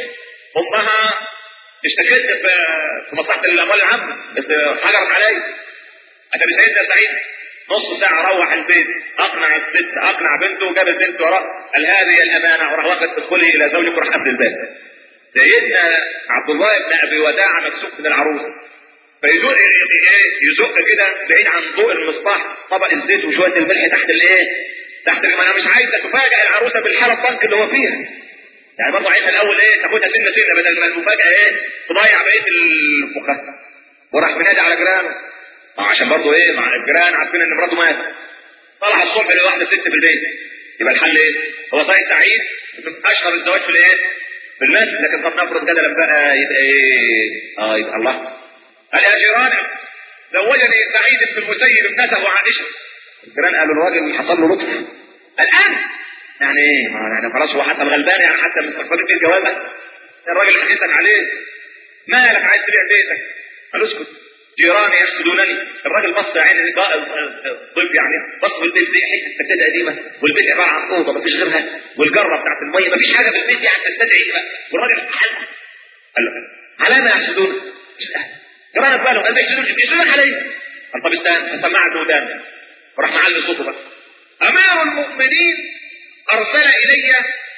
A: امها اشتكيت في مصلحه الاموال العامه بس حجرت عليا اتى سيدنا سعيد نص ساعة روح البيت اقنع الست اقنع بنته وجاب البنت وراه قال هذه الامانة وراح واخد تدخلي الى زوجك وراح قفل الباب سيدنا عبد الله بن ابي وداع مكسوف من العروس فيزق ايه يزق كده بعيد عن ضوء المصباح طبق الزيت وشويه الملح تحت الايه تحت ما انا مش عايزه تفاجئ العروسه بالحاله الضنك اللي هو فيها يعني برضه عايزها الاول ايه تاخدها سنه سنه بدل ما المفاجاه ايه تضيع بقيه الفقهاء وراح منادي على جيرانه عشان برضه ايه مع الجيران عارفين ان مراته ماتت طلع الصبح لواحده ست في البيت يبقى الحل ايه؟ هو سعيد سعيد من اشهر الزواج في الايه؟ في المسجد لكن طب نفرض كده لما بقى يبقى ايه؟ اه يبقى الله قال يا جيران زوجني سعيد بن المسيب ابنته عائشه الجيران قالوا الراجل حصل له لطف الان يعني ايه؟ ما يعني خلاص هو حتى الغلبان يعني حتى من تقبل في الجوازه الراجل حكيتك عليه مالك عايز تبيع بيتك قال اسكت جيراني يحسدونني الراجل بص عين ضيف يعني بص في البيت دي حته سجاده قديمه والبيت عباره عن اوضه مفيش غيرها والجره بتاعت الميه مفيش حاجه في البيت يعني تستدعي ايه والراجل حل قال له على ما يحسدون جيرانك بالهم قال بيحسدونك بيحسدونك على ايه؟ قال طب استنى فسمعت وداني وراح معلي صوته بقى امير المؤمنين ارسل الي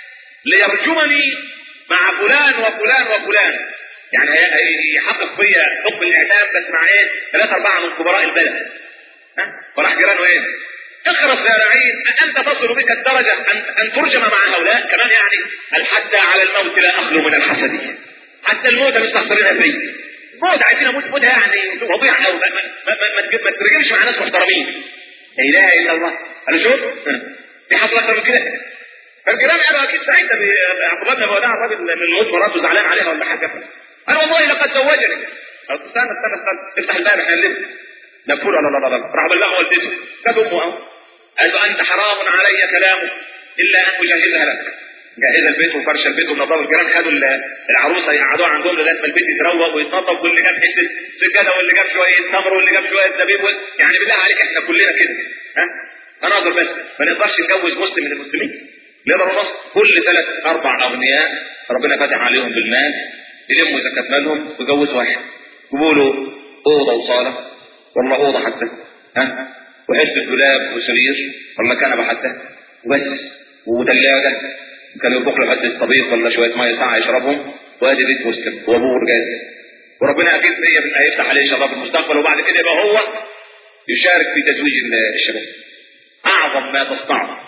A: ليرجمني مع فلان وفلان وفلان يعني يحقق فيا حكم الاعدام بس مع ايه؟ ثلاثة أربعة من كبراء البلد. ها؟ فراح جيرانه ايه؟ اخرس يا رعيل أنت تصل بك الدرجة أن, أن ترجم مع هؤلاء كمان يعني الحتى على الموت لا أخلو من الحسد حتى الموت مستحصرين فيه موت عايزين اموت موت يعني وضيع او ما, ما, ما, ما, ما ترجمش مع ناس محترمين لا اله الا الله قال شوف في حصل اكتر من كده فالجيران قالوا اكيد سعيد عبد الله بن وداع الراجل من موت مراته زعلان عليها ولا حاجه انا والله لقد زوجني قلت استنى استنى استنى افتح الباب احنا نلف نقول لا لا لا لا راح بلغ والدته كانت امه اهو قال له انت حرام علي كلامك الا ان اجهزها لك جهز البيت وفرش البيت ونظام الجيران خدوا العروسه يقعدوها عندهم لغايه ما البيت يتروق ويتنظف واللي جاب حته سجاده واللي جاب شويه تمر واللي جاب شويه زبيب يعني بالله عليك احنا كلنا كده ها هنقدر بس ما نقدرش نجوز مسلم من المسلمين نقدر نص كل ثلاث اربع اغنياء ربنا فتح عليهم بالمال يلموا زكاة مالهم ويجوز واحد يجيبوا له أوضة وصالة ولا أوضة حتى ها وحتة دولاب وسرير ولا كنبة حتى وبس وثلاجة كان يطبخ له حتة طبيخ ولا شوية مية ساعة يشربهم وادي بيت مسلم وابوه جاهز وربنا أكيد هيفتح عليه شباب المستقبل وبعد كده يبقى هو يشارك في تزويج الشباب أعظم ما تصنعه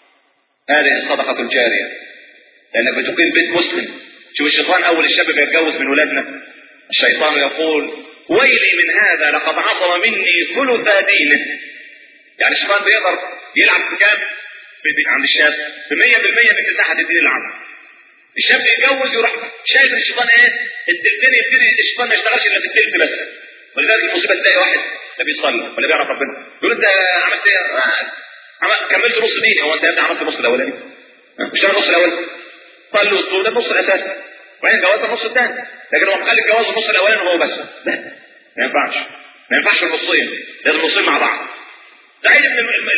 A: هذه الصدقة الجارية لأنك بتقيم بيت مسلم شوف الشيطان اول الشاب بيتجوز من ولادنا الشيطان يقول ويلي من هذا لقد عصم مني ثلث دينه يعني الشيطان بيقدر يلعب في كام عند الشاب ب 100% من مساحه الدين اللي عنده الشاب يتجوز يروح شايف الشيطان ايه التلتين يبتدي الشيطان ما يشتغلش الا في التلت بس ولذلك المصيبه تلاقي واحد لا بيصلي ولا بيعرف ربنا يقول انت عملت ايه؟ عمل كملت نص ديني هو انت يا ابني عملت النص الاولاني مش انا النص الاول صلي والصوم ده النص الاساسي وبعدين الجواز النص الثاني لكن هو مخلي الجواز النص الاولاني هو بس لا ما ينفعش ما ينفعش النصين لازم النصين مع بعض سعيد بن الم...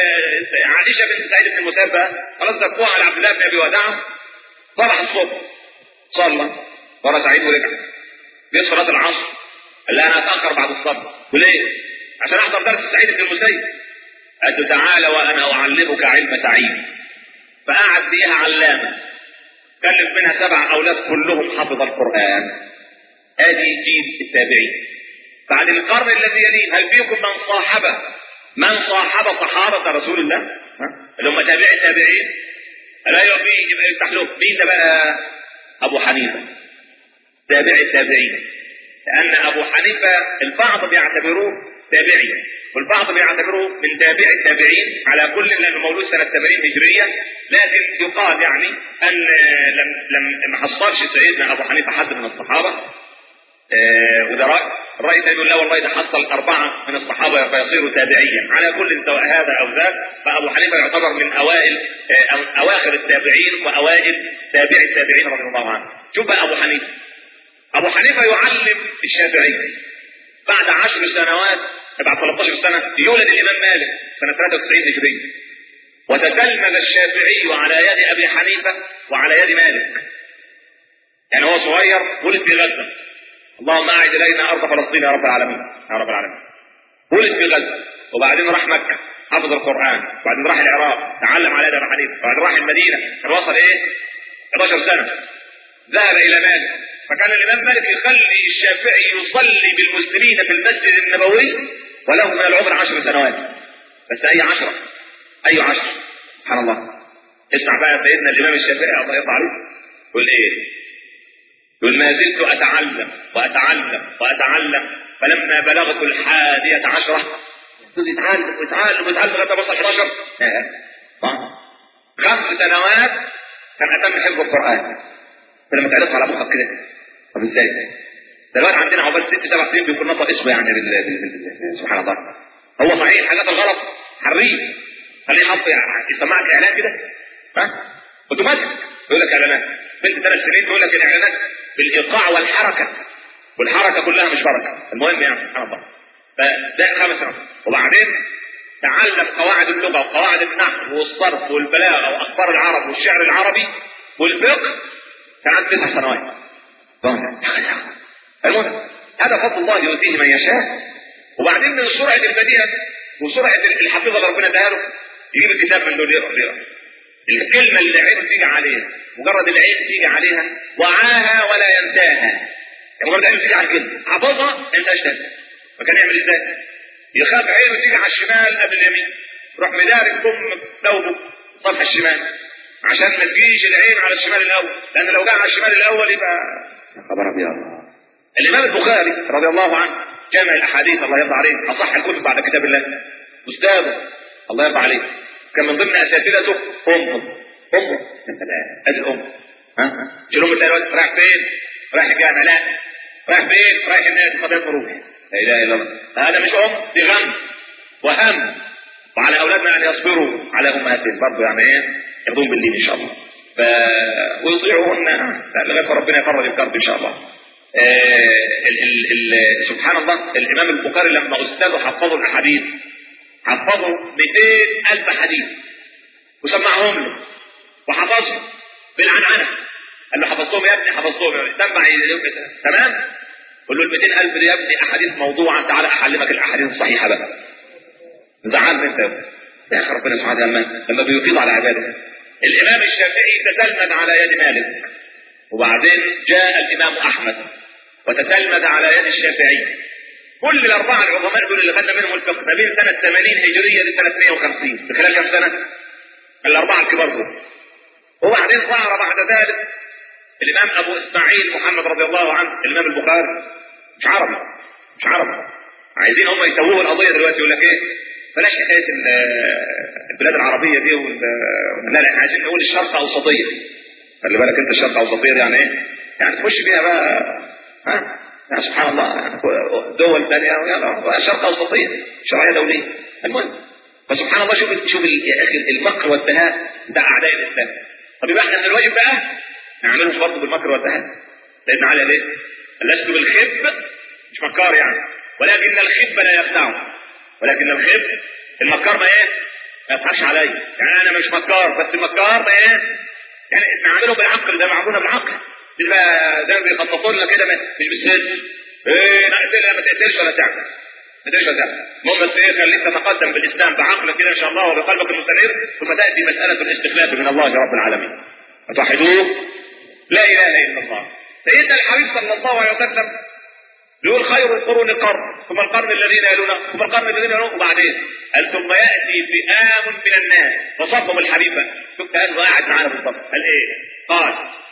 A: عائشه بنت سعيد بن المسيب بقى خلاص ذكوها على عبد الله بن ابي وداع صبح الصبح صلى ورا سعيد ورجع جه صلاه العصر قال لها انا اتاخر بعد الصلاه وليه؟ عشان احضر درس سعيد بن المسيب قالت له تعالى وانا اعلمك علم سعيد فقعد بيها علامه كلف منها سبع اولاد كلهم حفظ القران ادي جيل التابعين بعد القرن الذي يليه هل فيكم من صاحب من صاحب صحابه رسول الله ها؟ اللي هم تابعي التابعين لا يوفي يبقى يفتح له مين ده بقى ابو حنيفه تابعي التابعين لان ابو حنيفه البعض بيعتبروه تابعي والبعض بيعتبره من تابع التابعين على كل لانه مولود سنه 80 هجريه لكن يقال يعني ان لم لم ما حصلش سيدنا ابو حنيفه حد من الصحابه آه وده راي الراي ده يقول لا والله ده حصل اربعه من الصحابه فيصيروا تابعيا على كل سواء هذا او ذاك فابو حنيفه يعتبر من اوائل آه اواخر التابعين واوائل تابع التابعين رضي الله عنه شوف بقى ابو حنيفه ابو حنيفه يعلم الشافعي بعد عشر سنوات بعد 13 سنة يولد الإمام مالك سنة 93 هجرية وتتلمذ الشافعي على يد أبي حنيفة وعلى يد مالك يعني هو صغير ولد في غزة اللهم أعد إلينا أرض فلسطين يا رب العالمين يا رب العالمين ولد في غزة وبعدين راح مكة حفظ القرآن وبعدين راح العراق تعلم على يد أبي حنيفة وبعدين راح المدينة كان وصل إيه 11 سنة ذهب إلى مالك فكان الإمام مالك يخلي الشافعي يصلي بالمسلمين في المسجد النبوي وله من العمر عشر سنوات بس أي عشرة أي عشرة سبحان الله اسمع بقى سيدنا الإمام الشافعي الله يرضى عليه يقول إيه يقول ما زلت أتعلم وأتعلم وأتعلم فلما بلغت الحادية عشرة يتعلم ويتعلم ويتعلم لغاية ما وصل 11 خمس سنوات كان أتم حفظ القرآن فلما تعرف على مخك كده طب ازاي؟ دلوقتي عندنا عقبال ست سبع سنين بيكون نطق اسمه يعني بال... بال... بال... سبحان الله هو صحيح الحاجات الغلط حريه خليه يحط يعني يسمعك اعلان كده ها اوتوماتيك يقول لك اعلانات بنت ثلاث سنين تقول لك الاعلانات بالايقاع والحركه والحركه كلها مش بركه المهم يعني سبحان الله فده خمس سنوات وبعدين تعلم قواعد اللغه وقواعد النحو والصرف والبلاغه واخبار العرب والشعر العربي والفقه كان تسع سنوات المهم هذا فضل الله يؤتيه من يشاء وبعدين من سرعه البديهه وسرعه الحفيظه اللي ربنا اداها له يجيب الكتاب من دول يقرا يقرا الكلمه اللي عين تيجي عليها مجرد العين تيجي عليها وعاها ولا ينساها يعني مجرد عين تيجي على الكلمه حافظها ما ينساش تاني فكان يعمل ازاي؟ يخاف عينه تيجي على الشمال قبل اليمين يروح مدارك كم ثوبه صفح الشمال عشان ما تجيش العين على الشمال الاول لان لو جاء على الشمال الاول يبقى خبر ابيض الامام البخاري رضي الله عنه جامع الاحاديث الله يرضى عليه اصح الكتب بعد كتاب الله استاذه الله يرضى عليه كان من ضمن اساتذته امه امه يا سلام ادي الام ها شيل امه تلاقي الوقت رايح فين؟ رايح الجامع لا رايح فين؟ رايح النادي قضيه مروح لا اله الا الله هذا مش ام دي غم وهم وعلى اولادنا ان يصبروا على امهاتهم برضه يعني ايه ياخذون بالليل ان شاء الله ف... ويطيعوهن لغايه ربنا يفرج الكرب ان شاء الله آه ال ال ال سبحان الله الامام البخاري لما استاذه حفظوا الاحاديث حفظوا 200 الف حديث وسمعهم له وحفظهم بالعنعنه قال له حفظتهم يا ابني حفظتهم يا ابني سمع تمام قول له ال 200 الف دي يا ابني احاديث موضوعه تعالى اعلمك الاحاديث الصحيحه بقى زعلت انت يا اخي ربنا سبحانه وتعالى لما بيفيض على عباده الامام الشافعي تتلمذ على يد مالك وبعدين جاء الامام احمد وتتلمذ على يد الشافعي كل الاربعه العظماء دول اللي خدنا منهم الفقه ما بين سنه 80 هجريه لسنه 150 في خلال كم سنه؟ الاربعه الكبار دول وبعدين ظهر بعد ذلك الامام ابو اسماعيل محمد رضي الله عنه الامام البخاري مش عربي مش عربي عايزين هم يسووا القضيه دلوقتي يقول لك ايه بلاش حكايه البلاد العربيه دي وال... لا لا احنا عايزين نقول الشرق اوسطيه خلي بالك انت الشرق اوسطيه دي يعني ايه؟ يعني تخش بيها بقى ها يعني سبحان الله يعني دول ثانيه شرق اوسطيه شرعيه دوليه المهم فسبحان الله شوف شوف يا اخي المكر والدهاء بتاع اعداء الاسلام طب يبقى احنا من الواجب بقى نعملهم برضه بالمكر والدهاء لان على ليه؟ لست بالخب مش مكار يعني ولكن الخب لا يخدعه ولكن الخب المكار ما ايه؟ ما يضحكش عليا يعني انا مش مكار بس المكار ما ايه؟ يعني نعمله بالعقل ده معموله بالعقل تبقى زي ما بيخططوا لنا كده مش بالسن ايه نقتلها ما تقتلش ولا تعمل ما تقتلش ولا تعمل المهم بس ايه خليك تتقدم بالاسلام بعقلك كده ان شاء الله وبقلبك المستنير ثم تاتي مساله الاستخلاف من الله رب العالمين فتوحدوه لا اله الا الله سيدنا الحبيب صلى الله عليه وسلم بيقول خير القرون القرن ثم القرن الذين يلونه ثم القرن الذين يلونه وبعدين قال ثم ياتي فئام من الناس وصفهم الحبيب شوف كانه قاعد معانا بالضبط قال ايه؟ قال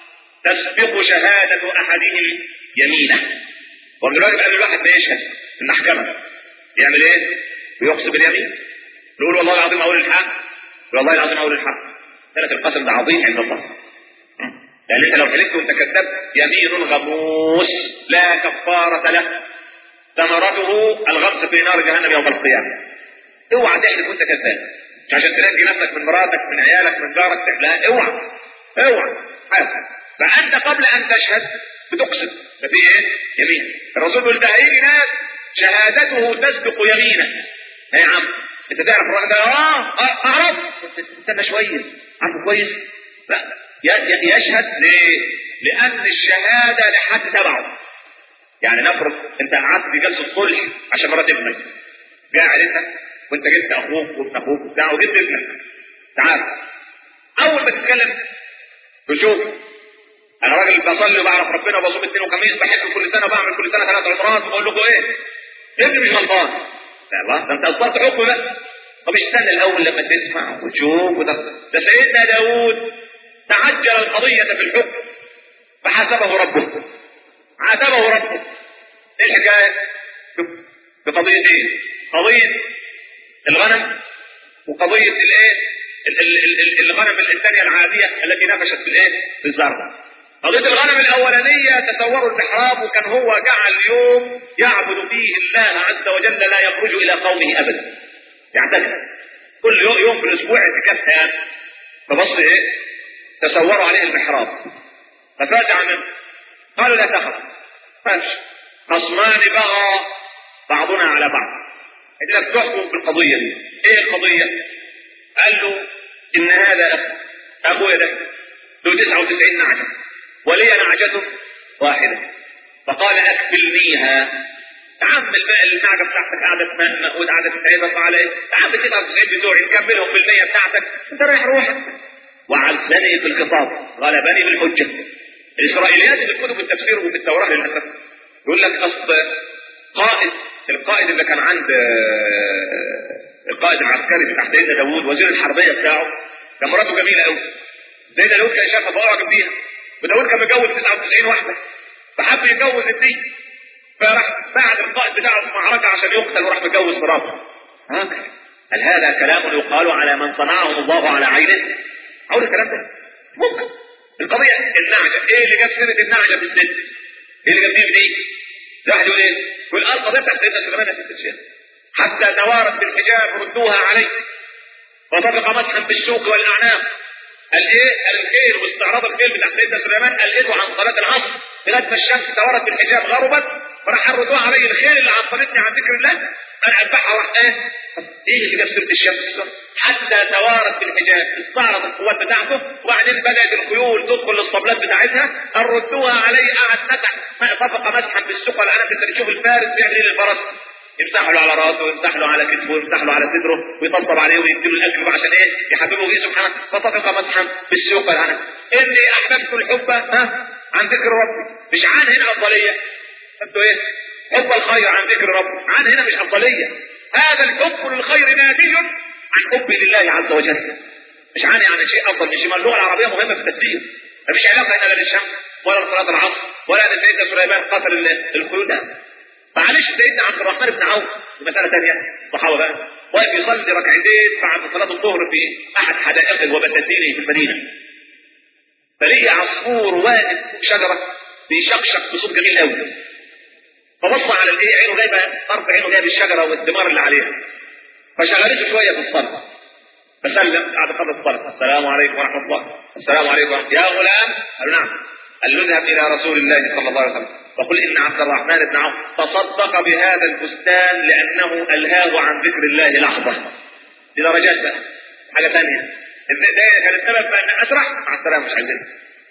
A: تسبق شهادة أحدهم يمينه ودلوقتي قبل الواحد ما يشهد في المحكمة يعمل ايه؟ بيقسم باليمين نقول والله العظيم اقول الحق والله العظيم اقول الحق ثلاث القسم ده عظيم عند الله لان انت لو حلفت وانت كذاب يمين غموس لا كفاره له ثمرته الغمس في نار جهنم يوم القيامه اوعى تحلف وانت كذاب مش عشان تنجي نفسك من مراتك من عيالك من جارك لا اوعى اوعى حاسب فانت قبل ان تشهد بتقسم ففي ايه؟ يمين الرسول بيقول ده هيجي ناس شهادته تسبق يمينه يا عم انت تعرف الراجل ده اه, آه، اعرف استنى شويه عارفه كويس لا يشهد ليه؟ لان الشهاده لحد تبعه يعني نفرض انت قعدت في جلسه صلح عشان مرات ابنك جاء عيلتك وانت جبت اخوك وابن اخوك وبتاع وجبت ابنك تعال اول ما تتكلم تشوف انا راجل بصلي وبعرف ربنا وبصوم اثنين وخميس بحب كل سنه بعمل كل سنه ثلاث عمرات وبقول لكم ايه؟ ابني مش غلطان الله ده انت اصدرت حكم بقى طب استنى الاول لما تسمع وتشوف وده ده سيدنا داوود تعجل القضيه في الحكم فحاسبه ربه عاتبه ربه ايه الحكايه؟ بقضيتين قضيه الغنم وقضيه الايه؟ الغنم الثانيه العاديه التي نفشت في الايه؟ في الزرع قضية الغنم الأولانية تصوروا المحراب وكان هو جعل يوم يعبد فيه الله عز وجل لا يخرج إلى قومه أبدا يعتكف كل يوم في الأسبوع اعتكاف تام فبص إيه تصوروا عليه المحراب ففاجع منه قالوا لا تخف فاش خصمان بغى بعضنا على بعض لك تحكم في القضية دي ايه القضية قال له ان هذا اخ ابويا ده له 99 نعجة ولي نعجة واحدة فقال اكفلنيها تعمل بقى النعجة بتاعتك قاعدة تمنى وقاعدة تتعبك على ايه تعمل 99 بتوعي نكملهم بالمية بتاعتك انت رايح روحك وعزني في الخطاب غلبني بالحجة الاسرائيليات اللي في كتب التفسير وفي التوراة للأسف يقول لك اصل قائد القائد اللي كان عند القائد العسكري بتاع سيدنا داوود وزير الحربية بتاعه كان مراته جميلة قوي سيدنا داوود كان شافها فأعجب بيها وداوود كان متجوز 99 واحدة فحب يتجوز الدين فراح بعد القائد بتاعه في معركة عشان يقتل وراح متجوز مراته ها هل هذا كلام يقال على من صنعه الله على عينه؟ عاوز الكلام ده؟ ممكن القضية النعجة ايه اللي جاب سيرة النعجة في الست؟ ايه اللي جاب دي في دي؟ واحد يقول ايه؟ يقول اه القضية بتاعت سيدنا سليمان يا ست الشيخ حتى توارت بالحجاب ردوها عليه وطبق مسحا بالسوق والاعناق قال ايه؟ قال الخيل واستعراض الخيل بتاع سيدنا سليمان قلده عن صلاة العصر لغاية ما الشمس توارت بالحجاب غربت فراح ردوها عليه الخيل اللي عطلتني عن ذكر الله انا اذبحها راح ايه؟ ايه اللي جاب سيرة الشمس؟ حتى توارت بالحجاب استعرض القوات بتاعته وبعدين بدأت الخيول تدخل الاسطبلات بتاعتها قال ردوها عليه قعد مسح طبق مسحا بالسوق والعنب انت تشوف الفارس بيعمل ايه للفرس يمسح له على راسه ويمسح له على كتفه ويمسح له على صدره ويطبطب عليه ويديله الاكل عشان ايه يحببه فيه سبحانه فطفق مسحا بالسوق والعنب اني احببت الحب ها عن ذكر ربي مش عن هنا افضليه انتوا ايه حب الخير عن ذكر ربي عن هنا مش افضليه هذا الحب للخير ناتج عن حب لله عز وجل مش عن يعني شيء افضل مش ما اللغه العربيه مهمه في التفسير مفيش علاقه هنا لا للشمس ولا لصلاه العصر ولا ان سيدنا سليمان قتل الخيول ده معلش سيدنا عبد الرحمن بن عوف مسألة ثانية صحابة بقى واقف يصلي ركعتين بعد صلاة الظهر في أحد حدائقه وبساتينه في المدينة فلقي عصفور واقف شجرة بيشقشق بصوت جميل قوي فبص على الايه عينه جايبه طرف عينه جايب الشجره والثمار اللي عليها فشغلته شويه في الصلاه فسلم بعد قبل الصلاه السلام عليكم ورحمه الله السلام عليكم ورحمة الله. يا غلام قال نعم قال له اذهب الى رسول الله صلى الله عليه وسلم وقل ان عبد الرحمن بن عوف تصدق بهذا البستان لانه الهاه عن ذكر الله لحظه دي درجات بقى حاجه ثانيه ده كان السبب في ان اسرع مع السلامه مش عايزين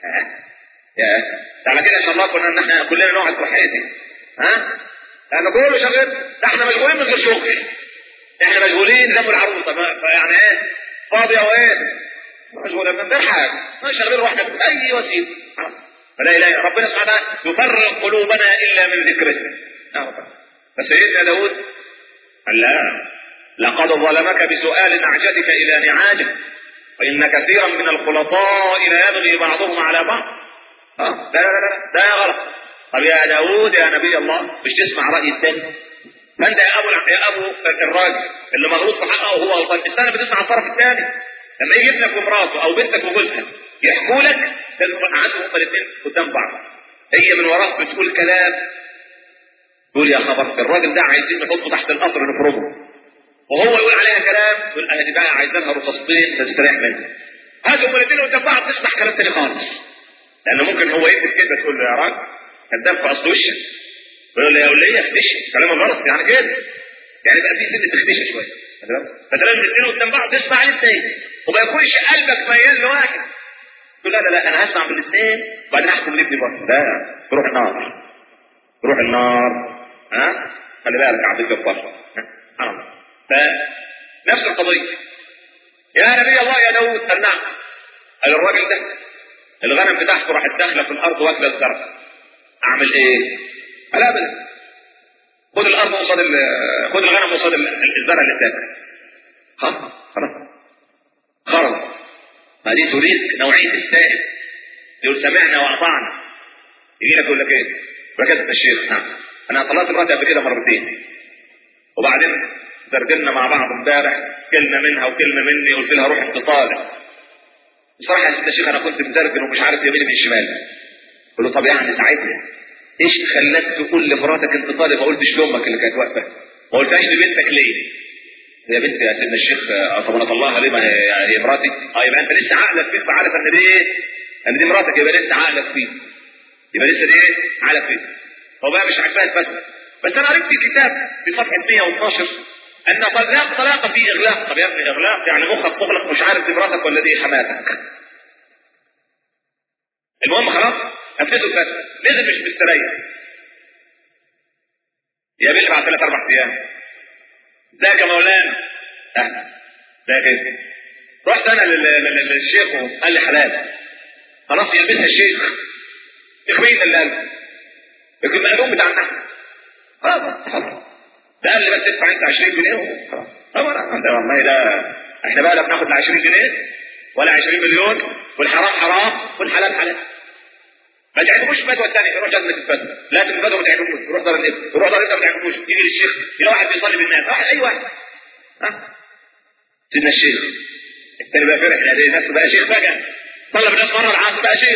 A: يا على كده ان شاء الله كنا ان احنا كلنا نقعد في حياتي ها انا كله شغال ده احنا مشغولين من غير شغل احنا مشغولين جنب العروسه يعني ايه فاضيه وايه مشغوله من غير حاجه ما شغالين لوحدك باي وسيله فلا اله ربنا سبحانه وتعالى يفرق قلوبنا الا من ذكره فسيدنا داود قال لا لقد ظلمك بسؤال نعجتك الى نعاجه وان كثيرا من الخلطاء لا يبغي بعضهم على بعض اه لا لا لا ده غلط طب يا داود يا نبي الله مش تسمع راي الثاني فانت يا ابو يا ابو الراجل اللي مغلوط في حقه وهو غلطان استنى بتسمع الطرف الثاني لما يجي ابنك ومراته او بنتك وجوزها يحكوا لك لازم قعدوا هما الاثنين قدام بعض هي من وراك بتقول كلام تقول يا خبر الراجل ده عايزين نحطه تحت القطر نفرمه وهو يقول عليها كلام تقول انا دي بقى عايزين لها رصاصتين تستريح منها هاتوا هما الاثنين قدام بعض تسمع كلام تاني خالص لانه ممكن هو يكتب كلمه تقول له يا راجل كذاب في اصل وشك يقول له يا وليه اختشي كلام غلط يعني كده يعني بقى في سنه تختشي شويه فانت لازم الاثنين قدام بعض تسمع الاثنين وما يكونش قلبك ميال لواحد تقول لا لا لا انا هسمع بالاثنين وبعدين احكم لابني برضه لا تروح النار تروح النار ها خلي بالك عبد الجبار سبحان الله فنفس القضيه يا نبي الله يا داوود قال نعم قال الراجل ده الغنم بتاعته راحت داخله في الارض واكله الزرع اعمل ايه؟ قال ابدا خد الارض قصاد خد الغنم قصاد الزرع اللي اتاكل خلاص خلاص خرج ما دي تريد نوعيه السائل يقول سمعنا واطعنا يجي لك يقول لك ايه؟ ركزت الشيخ نعم انا طلعت مراتي قبل كده مرتين وبعدين ترجلنا مع بعض امبارح كلمه منها وكلمه مني قلت لها روح انت طالع بصراحه يا شيخ انا كنت مزرجن ومش عارف يمين من شمال قلت له طب يعني ساعدني ايش خلاك تقول لمراتك انت طالب ما قلتش لامك اللي كانت واقفه ما قلتهاش لبنتك ليه يا بنت يا سيدنا الشيخ طب انا طلعها ليه ما هي هي مراتي اه يبقى انت لسه عقلك فيه فعارف ان دي ايه ان دي مراتك يبقى لسه عقلك فيه يبقى لسه دي ايه عقلك فيه هو بقى مش عاجباك بس بس انا قريت في كتاب في صفحه 112 ان طلاق طلاقه في اغلاق طب يا ابني اغلاق يعني مخك مغلق مش عارف دي مراتك ولا دي حماتك المهم خلاص نفذوا الفتوى نزل مش مستريح يا بيه بعد ثلاث اربع ايام ازيك يا مولانا اهلا ازيك ايه رحت انا للشيخ وقال لي حلال خلاص يلبسها الشيخ شيخ مين اللي قال لكن المألوم بتاع النحو خلاص ده قال لي بس ادفع انت 20 جنيه خلاص والله ده احنا بقى لا بناخد 20 جنيه ولا 20 مليون والحرام حرام والحلال حلال ما تعجبوش الفتوى الثانيه يروح جزمه الفتوى لكن الفتوى ما تعجبوش يروح دار الابن يروح دار الابن ما تعجبوش يجي للشيخ يلاقي واحد بيصلي بالناس واحد اي واحد ها سيدنا الشيخ الثاني بقى فرح لقى الناس بقى شيخ فجاه طلع بالناس مره العصر بقى شيخ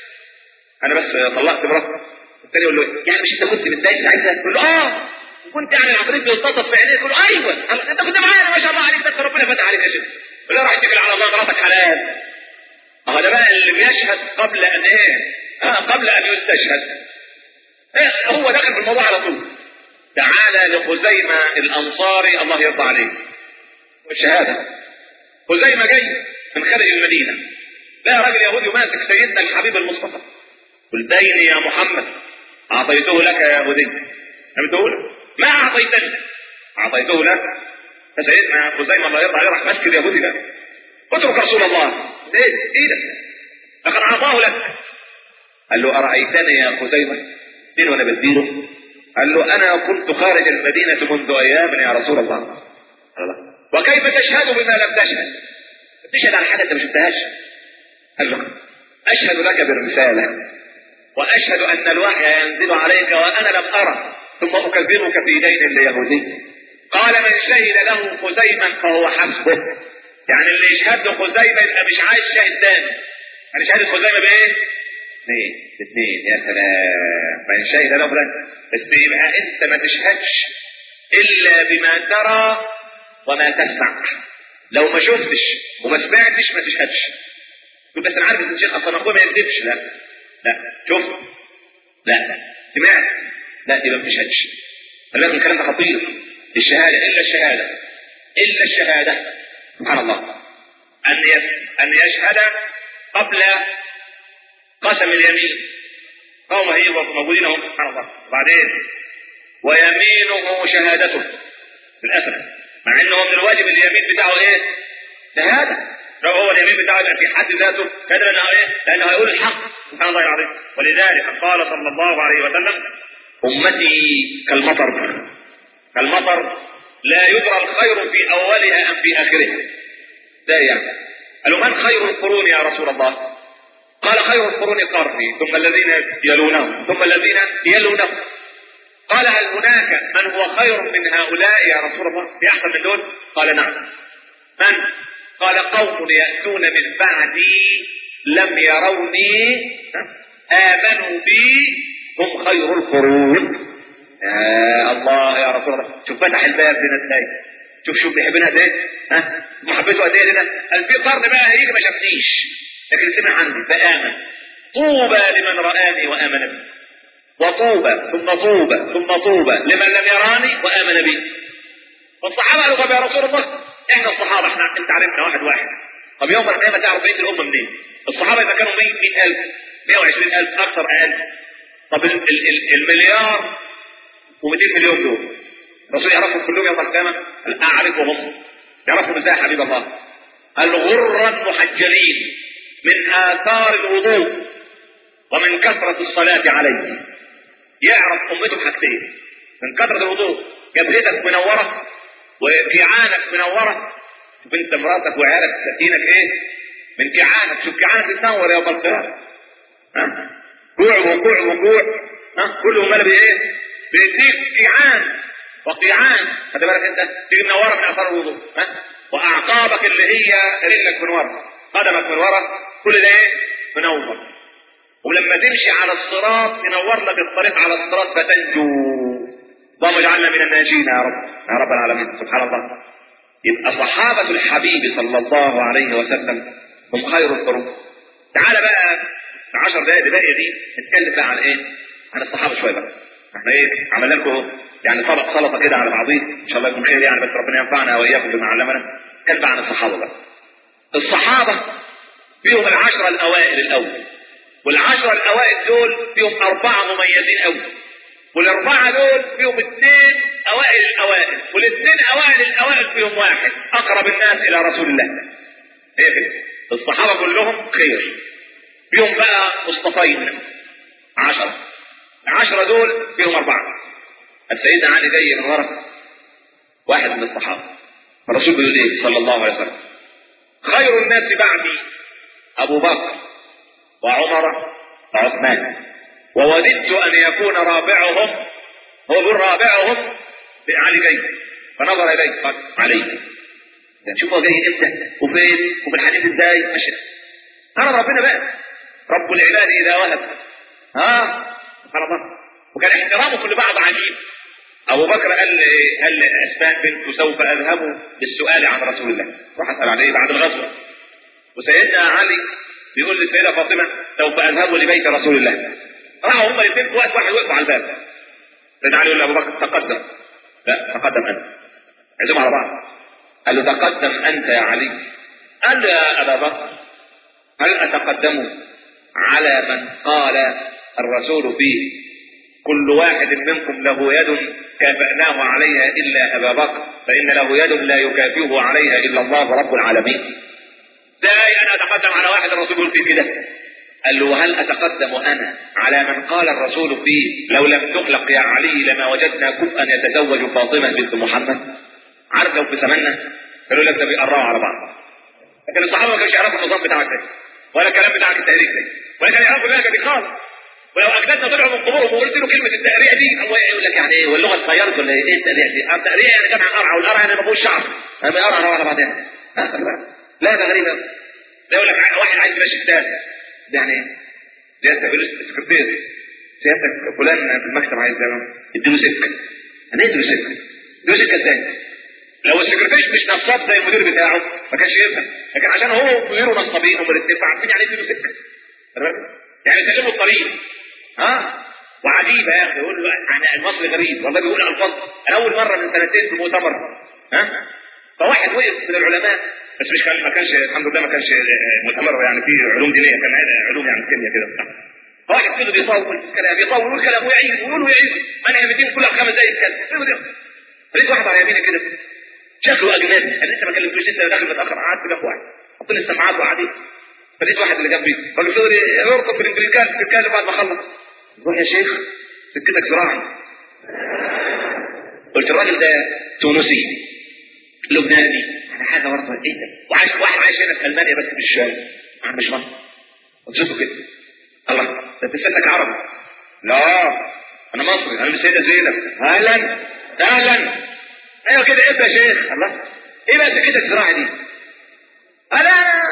A: انا بس طلعت مراتي الثاني يقول له يعني مش انت كنت متضايق ساعتها؟ يقول له اه كنت يعني العفريت بيلتطف في عينيه يقول له ايوه انت كنت معانا ما شاء الله عليك ده ربنا فتح عليك يا شيخ يقول له راح يتكل على الله مراتك حلال اه ده بقى اللي بيشهد قبل ان ايه آه قبل ان يستشهد إيه هو دخل في الموضوع على طول تعالى لخزيمة الأنصاري الله يرضى عليه والشهادة خزيمة جاي من خارج المدينة لا راجل يهودي ماسك سيدنا الحبيب المصطفى قل ديني يا محمد أعطيته لك يا يهودي لم تقول ما أعطيتني أعطيته لك فسيدنا خزيمة الله يرضى عليه راح ماسك اليهودي ده اترك رسول الله ايه ايه ده لقد أعطاه لك قال له أرأيتني يا خزيمة دين وأنا بديله قال له أنا كنت خارج المدينة منذ أيام يا رسول الله قال له وكيف تشهد بما لم تشهد تشهد على حاجة أنت ما شفتهاش قال له أشهد لك بالرسالة وأشهد أن الوحي ينزل عليك وأنا لم أرى ثم أكذبك في دين ليهودي قال من شهد له خزيما فهو حسبه يعني اللي يشهد له خزيمة يبقى مش عايز شاهد تاني يعني شهادة خزيمة بإيه؟ اثنين اثنين يا سلام من شهد له فلان بس يبقى انت ما تشهدش الا بما ترى وما تسمع لو ما شفتش وما سمعتش ما تشهدش تقول بس انا عارف ان الشيخ اصلا اخويا ما يكذبش لا لا شفت لا سمعت لا يبقى ما تشهدش فلازم الكلام ده خطير الشهاده الا الشهاده الا الشهاده سبحان الله ان ان يشهد قبل قسم اليمين قوم هي موجودين هم سبحان الله وبعدين ويمينه شهادته للاسف مع انه من الواجب اليمين بتاعه ايه؟ شهاده لو هو اليمين بتاعه في حد ذاته كدر انه ايه؟ لانه هيقول الحق سبحان الله العظيم ولذلك قال صلى الله عليه وسلم امتي كالمطر كالمطر لا يدرى الخير في اولها ام في اخرها ده يعني قالوا من خير القرون يا رسول الله قال خير القرون قرني ثم الذين يلونهم ثم الذين يلونهم
B: قال هل هناك من هو خير من هؤلاء يا رسول الله في احسن من دول قال نعم من قال قوم يأتون من بعدي لم يروني آمنوا بي هم خير القرون يا الله يا رسول الله شوف فتح الباب لنا ازاي شوف شوف بيحبنا قد ايه ها محبته قد ايه لنا قال في قرن بقى هيجي ما شافنيش لكن سمع عني فآمن طوبى لمن رآني وآمن بي وطوبى ثم طوبى ثم طوبى لمن لم يراني وآمن بي والصحابة قالوا طب يا رسول الله احنا الصحابة احنا انت عرفنا واحد واحد طب يوم القيامة تعرف بقية الأمة منين؟ الصحابة إذا كانوا 100000 120000 أكثر أقل طب ال ال ال المليار و200 مليون دول الرسول يعرفهم كلهم يوم القيامة أعرفهم يعرفهم ازاي يا حبيب الله الغرا محجلين من آثار الوضوء ومن كثرة الصلاة عليه يعرف أمته حاجتين من كثرة الوضوء جبهتك منورة وكيعانك منورة شوف انت مراتك وعيالك سكينك ايه من كيعانك شوف كيعانك تنور يا بلقيان ها جوع وجوع وجوع ها كله مال بايه بيديك كيعان وقيعان خلي بالك انت تيجي منوره من اثار الوضوء ها واعقابك اللي هي رجلك من ورا قدمك من ورا كل ده ايه منور ولما تمشي على الصراط ينور لك الطريق على الصراط فتنجو اللهم اجعلنا من الناجين يا رب يا رب العالمين سبحان الله يبقى صحابة الحبيب صلى الله عليه وسلم هم خير القرون تعال بقى في 10 دقائق الباقية دي نتكلم بقى عن ايه؟ عن الصحابة شوية بقى احنا ايه عملنا لكم يعني طبق سلطة كده على بعضيه ان شاء الله يكون خير يعني بس ربنا ينفعنا واياكم بما علمنا نتكلم بقى عن الصحابة بقى الصحابة فيهم العشرة الأوائل الأول والعشرة الأوائل دول فيهم أربعة مميزين أوي والأربعة دول فيهم اثنين أوائل الأوائل والاثنين أوائل الأوائل فيهم واحد أقرب الناس إلى رسول الله هي كده الصحابة كلهم خير فيهم بقى مصطفين عشرة العشرة دول فيهم أربعة السيدنا علي جاي من ورا واحد من الصحابة الرسول بيقول إيه صلى الله عليه وسلم خير الناس بعدي أبو بكر وعمر وعثمان ووددت أن يكون رابعهم هو يقول رابعهم علي جاي فنظر إليه قال علي شوف هو جاي امتى وفين وفي الحديث ازاي ماشي ترى ربنا بقى رب العباد اذا وهب ها سبحان الله وكان احترامه لبعض عجيب ابو بكر قال قال لاسماء بنت سوف اذهب بالسؤال عن رسول الله راح اسال عليه بعد الغزوه وسيدنا علي بيقول للسيده فاطمه سوف اذهب لبيت رسول الله راحوا هم الاثنين في وقت واحد وقفوا على الباب سيدنا علي يقول لابو بكر تقدم لا تقدم انت عزم على بعض قال له تقدم انت يا علي قال له يا ابا بكر هل اتقدم على من قال الرسول فيه كل واحد منكم له يد كافأناه عليها إلا أبا بكر فإن له يد لا يكافئه عليها إلا الله رب العالمين ازاي أنا أتقدم على واحد الرسول يقول فيه كده قال له هل أتقدم أنا على من قال الرسول فيه لو لم تخلق يا علي لما وجدنا كفءا يتزوج فاطمة بنت محمد عارف لو في زماننا قالوا لك ده بيقرعوا على بعض لكن الصحابة ما كانوش يعرفوا النظام بتاعك ده ولا الكلام بتاعك التهريج ده ولا كانوا يعرفوا اللهجة دي خالص ولو اجدادنا طلعوا من قبورهم وقلت له كلمه التقريع دي هو يقول لك يعني ايه واللغه اتغيرت ولا ايه التقريع دي؟ التقريع يعني جمع قرع والقرع يعني ما فيهوش شعر اما قرع على بعضها لا ده غريب قوي ده يقول لك واحد عايز يمشي كتاب ده يعني ايه؟ ده يقول السكرتير سيادتك فلان في المكتب عايز اديله سكه انا اديله سكه اديله سكه ازاي؟ لو السكرتير مش نصاب زي المدير بتاعه ما كانش يفهم لكن عشان هو مديره نصابين هم الاثنين فعارفين يعني اديله سكه يعني سلموا الطريق ها وعجيبة يا اخي يقول له عن المصري غريب والله بيقول الفاظ انا اول مرة من سنتين في مؤتمر ها فواحد وقف من العلماء بس مش كان ما كانش الحمد لله ما كانش مؤتمر يعني فيه علوم دينية كان علوم يعني كيمياء كده بتاع فواحد كده بيطول الكلام بيطول يقول كلام ويعيد ويقول ويعيد ما انا يمدين كلها خمس دقايق يتكلم لقيت واحد على يميني كده شكله اجنبي انا لسه ما كلمتوش لسه داخل متاخر قعدت كده في واحد حط لي السماعات وقعدت فلقيت واحد اللي جنبي قال له ارقب بالامريكان تتكلم بعد ما اخلص روح يا شيخ سكتك زراعي قلت الراجل ده تونسي لبناني انا حاجه برضه ايه ده وعايش واحد عايش هنا في المانيا بس مش مش مصر قلت له كده الله ده انت عربي لا انا مصري انا من السيده زينب اهلا اهلا ايوه كده ايه يا شيخ الله ايه بقى كده الزراعه دي انا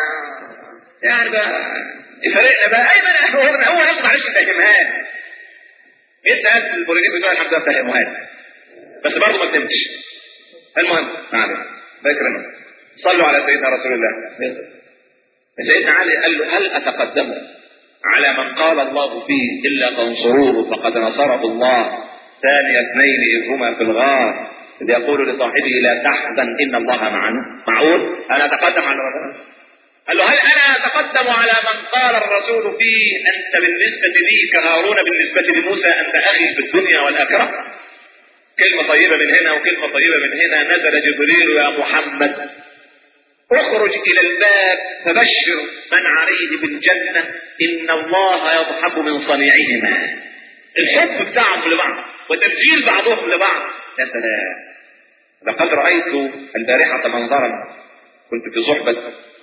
B: يعني بقى يفرقنا بقى ايمن هو هو نفسه معلش فاهمها انت قد البولينيين بتوع الحمد لله فاهمها بس برضه ما بتمش المهم معلش فاكر انه صلوا على سيدنا رسول الله سيدنا علي قال له هل اتقدم على من قال الله فيه الا تنصروه فقد نصره الله ثاني اثنين اذ هما في الغار اذ يقول لصاحبه لا تحزن ان الله معنا معقول انا اتقدم على رسول قال له هل انا اتقدم على من قال الرسول فيه انت بالنسبه لي كهارون بالنسبه لموسى انت اخي في الدنيا والاخره كلمه طيبه من هنا وكلمه طيبه من هنا نزل جبريل يا محمد اخرج الى الباب فبشر من عليه بالجنة ان الله يضحك من صنيعهما الحب بتاعهم لبعض وتبجيل بعضهم لبعض يا سلام لقد رأيت البارحة منظرا كنت في صحبة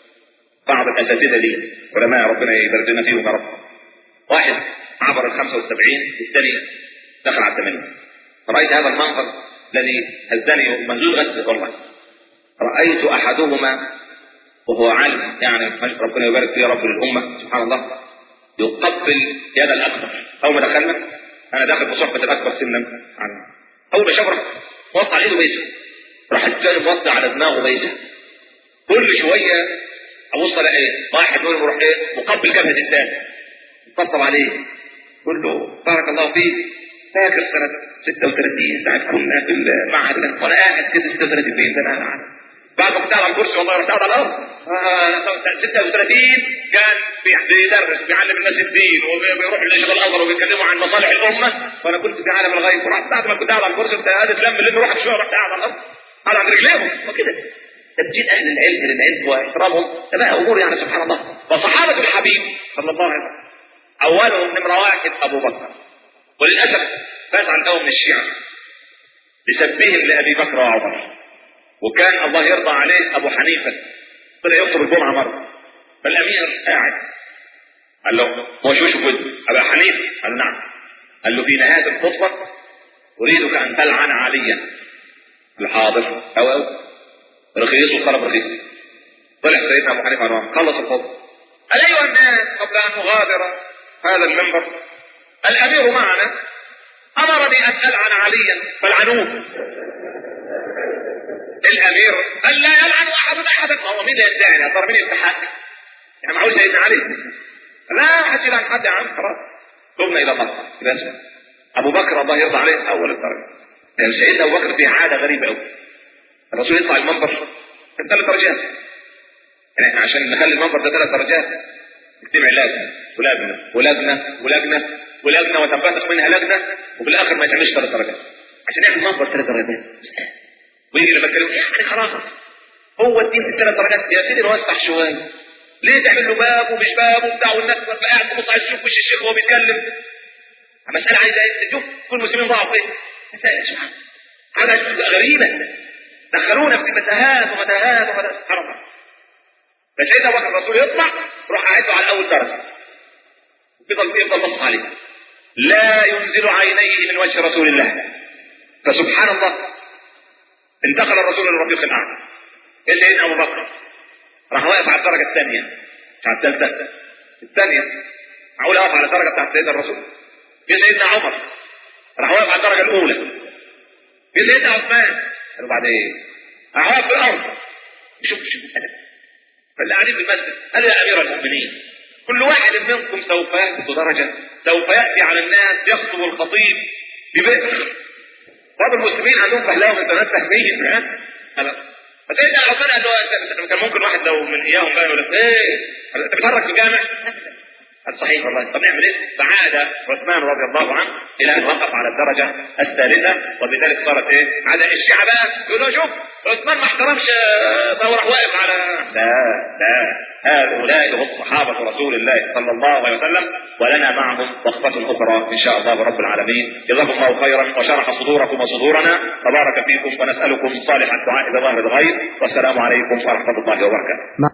B: بعض الأساتذة لي علماء ربنا يبارك لنا فيهم يا رب واحد عبر ال 75 والثاني دخل على الثمانين رأيت هذا المنظر الذي هزني منزول غسل والله رأيت أحدهما وهو عالم يعني ربنا يبارك فيه رب الأمة سبحان الله يقبل يد الأكبر أول ما دخلنا أنا داخل في صحبة الأكبر سنا عنه أول ما شاف وطى على إيده بيسه راح الثاني موطي على دماغه بيسه كل شوية أبص ألاقي واحد منهم يروح إيه مقبل جبهة الثاني يطبطب عليه يقول له بارك الله فيك فاكر سنة 36 ساعة كنا في المعهد وانا قاعد كده 36 فين ده انا قاعد بعد ما كنت قاعد على الكرسي والله رحت قاعد على الارض آه 36 كان بيدرس بيعلم الناس الدين وبيروح لشيخ الازهر وبيتكلموا عن مصالح الامه وانا كنت في عالم الغيب ورحت بعد ما كنت قاعد على الكرسي كنت قاعد تلم اللي روحك شويه رحت قاعد على الارض قاعد على رجليهم وكده تبجيل اهل العلم للعلم واحترامهم ده بقى امور يعني سبحان الله فصحابه الحبيب صلى الله عليه وسلم اولهم نمره واحد ابو بكر وللاسف فاز عن قوم من الشيعة بسبهم لأبي بكر وعمر وكان الله يرضى عليه أبو حنيفة طلع يخطب الجمعة مرة فالأمير قاعد قال له هو شو شو قلت أبا حنيفة قال له نعم قال له في نهاية الخطبة أريدك أن تلعن عليا الحاضر أو أو رخيص وطلب رخيص طلع سيدنا أبو حنيفة عنه خلص الخطبة قال أيها الناس قبل أن نغادر هذا المنبر الأمير معنا امرني ان العن عليا فالعنوه الامير قال لا يلعن احد احدا ما هو مين اللي يدعي يا ترى مين يستحق يعني معقول سيدنا علي لا حد يلعن حد يا عم خلاص قمنا الى طلق بس ابو بكر الله يرضى عليه اول الدرجه كان سيدنا ابو بكر في عاده غريبه قوي الرسول يطلع المنبر كان ثلاث درجات يعني عشان نخلي المنبر ده ثلاث درجات نجتمع لجنه ولجنه ولجنه ولجنه ولجنه وتنبثق منها لجنه وفي الاخر ما يتعملش ثلاث درجات عشان يعمل منبر ثلاث درجات ويجي لما يتكلم يعني خلاص هو الدين في ثلاث درجات يا سيدي نوسع شويه ليه تعمل له باب ومش باب وبتاع والناس قاعد تبص عايز تشوف وش الشيخ وهو بيتكلم مسألة عايزة تشوف كل المسلمين ضاعوا فين مسائل سبحان حاجة غريبة دخلونا في متاهات ومتاهات ومتاهات سبحان الله فسيدنا ابو بكر الرسول يطلع روح قاعد على اول درجه يفضل يفضل بص عليه لا ينزل عينيه من وجه رسول الله فسبحان الله انتقل الرسول للرفيق الاعلى يا سيدنا ابو بكر راح واقف على الدرجه الثانيه مش على الثالثه الثانيه معقول اقف على الدرجه بتاعت سيدنا الرسول يا سيدنا عمر راح واقف على الدرجه الاولى يا سيدنا عثمان قالوا بعد ايه؟ راح واقف في الارض شوف شوف الادب فاللي قاعدين في المسجد قالوا يا امير المؤمنين كل واحد منكم سوف يهبط درجة سوف يأتي على الناس يخطب الخطيب ببئر بعض المسلمين عندهم فهلاوة انت ناس فاهمين خلاص فسيدنا عثمان قال له كان ممكن واحد لو من اياهم بقى يقول لك ايه انت بتتحرك في الجامع قال صحيح والله طب نعمل ايه؟ فعاد عثمان رضي الله عنه الى ان وقف على الدرجه الثالثه وبذلك صارت ايه؟ عاد الشيعه بقى يقول له شوف عثمان ما احترمش فهو راح واقف على لا لا هؤلاء هم صحابة رسول الله صلى الله عليه وسلم ولنا معهم وقفة أخرى إن شاء الله رب العالمين جزاكم الله خيرا وشرح صدوركم وصدورنا تبارك فيكم ونسألكم صالح الدعاء بظهر الغيب والسلام عليكم ورحمة الله وبركاته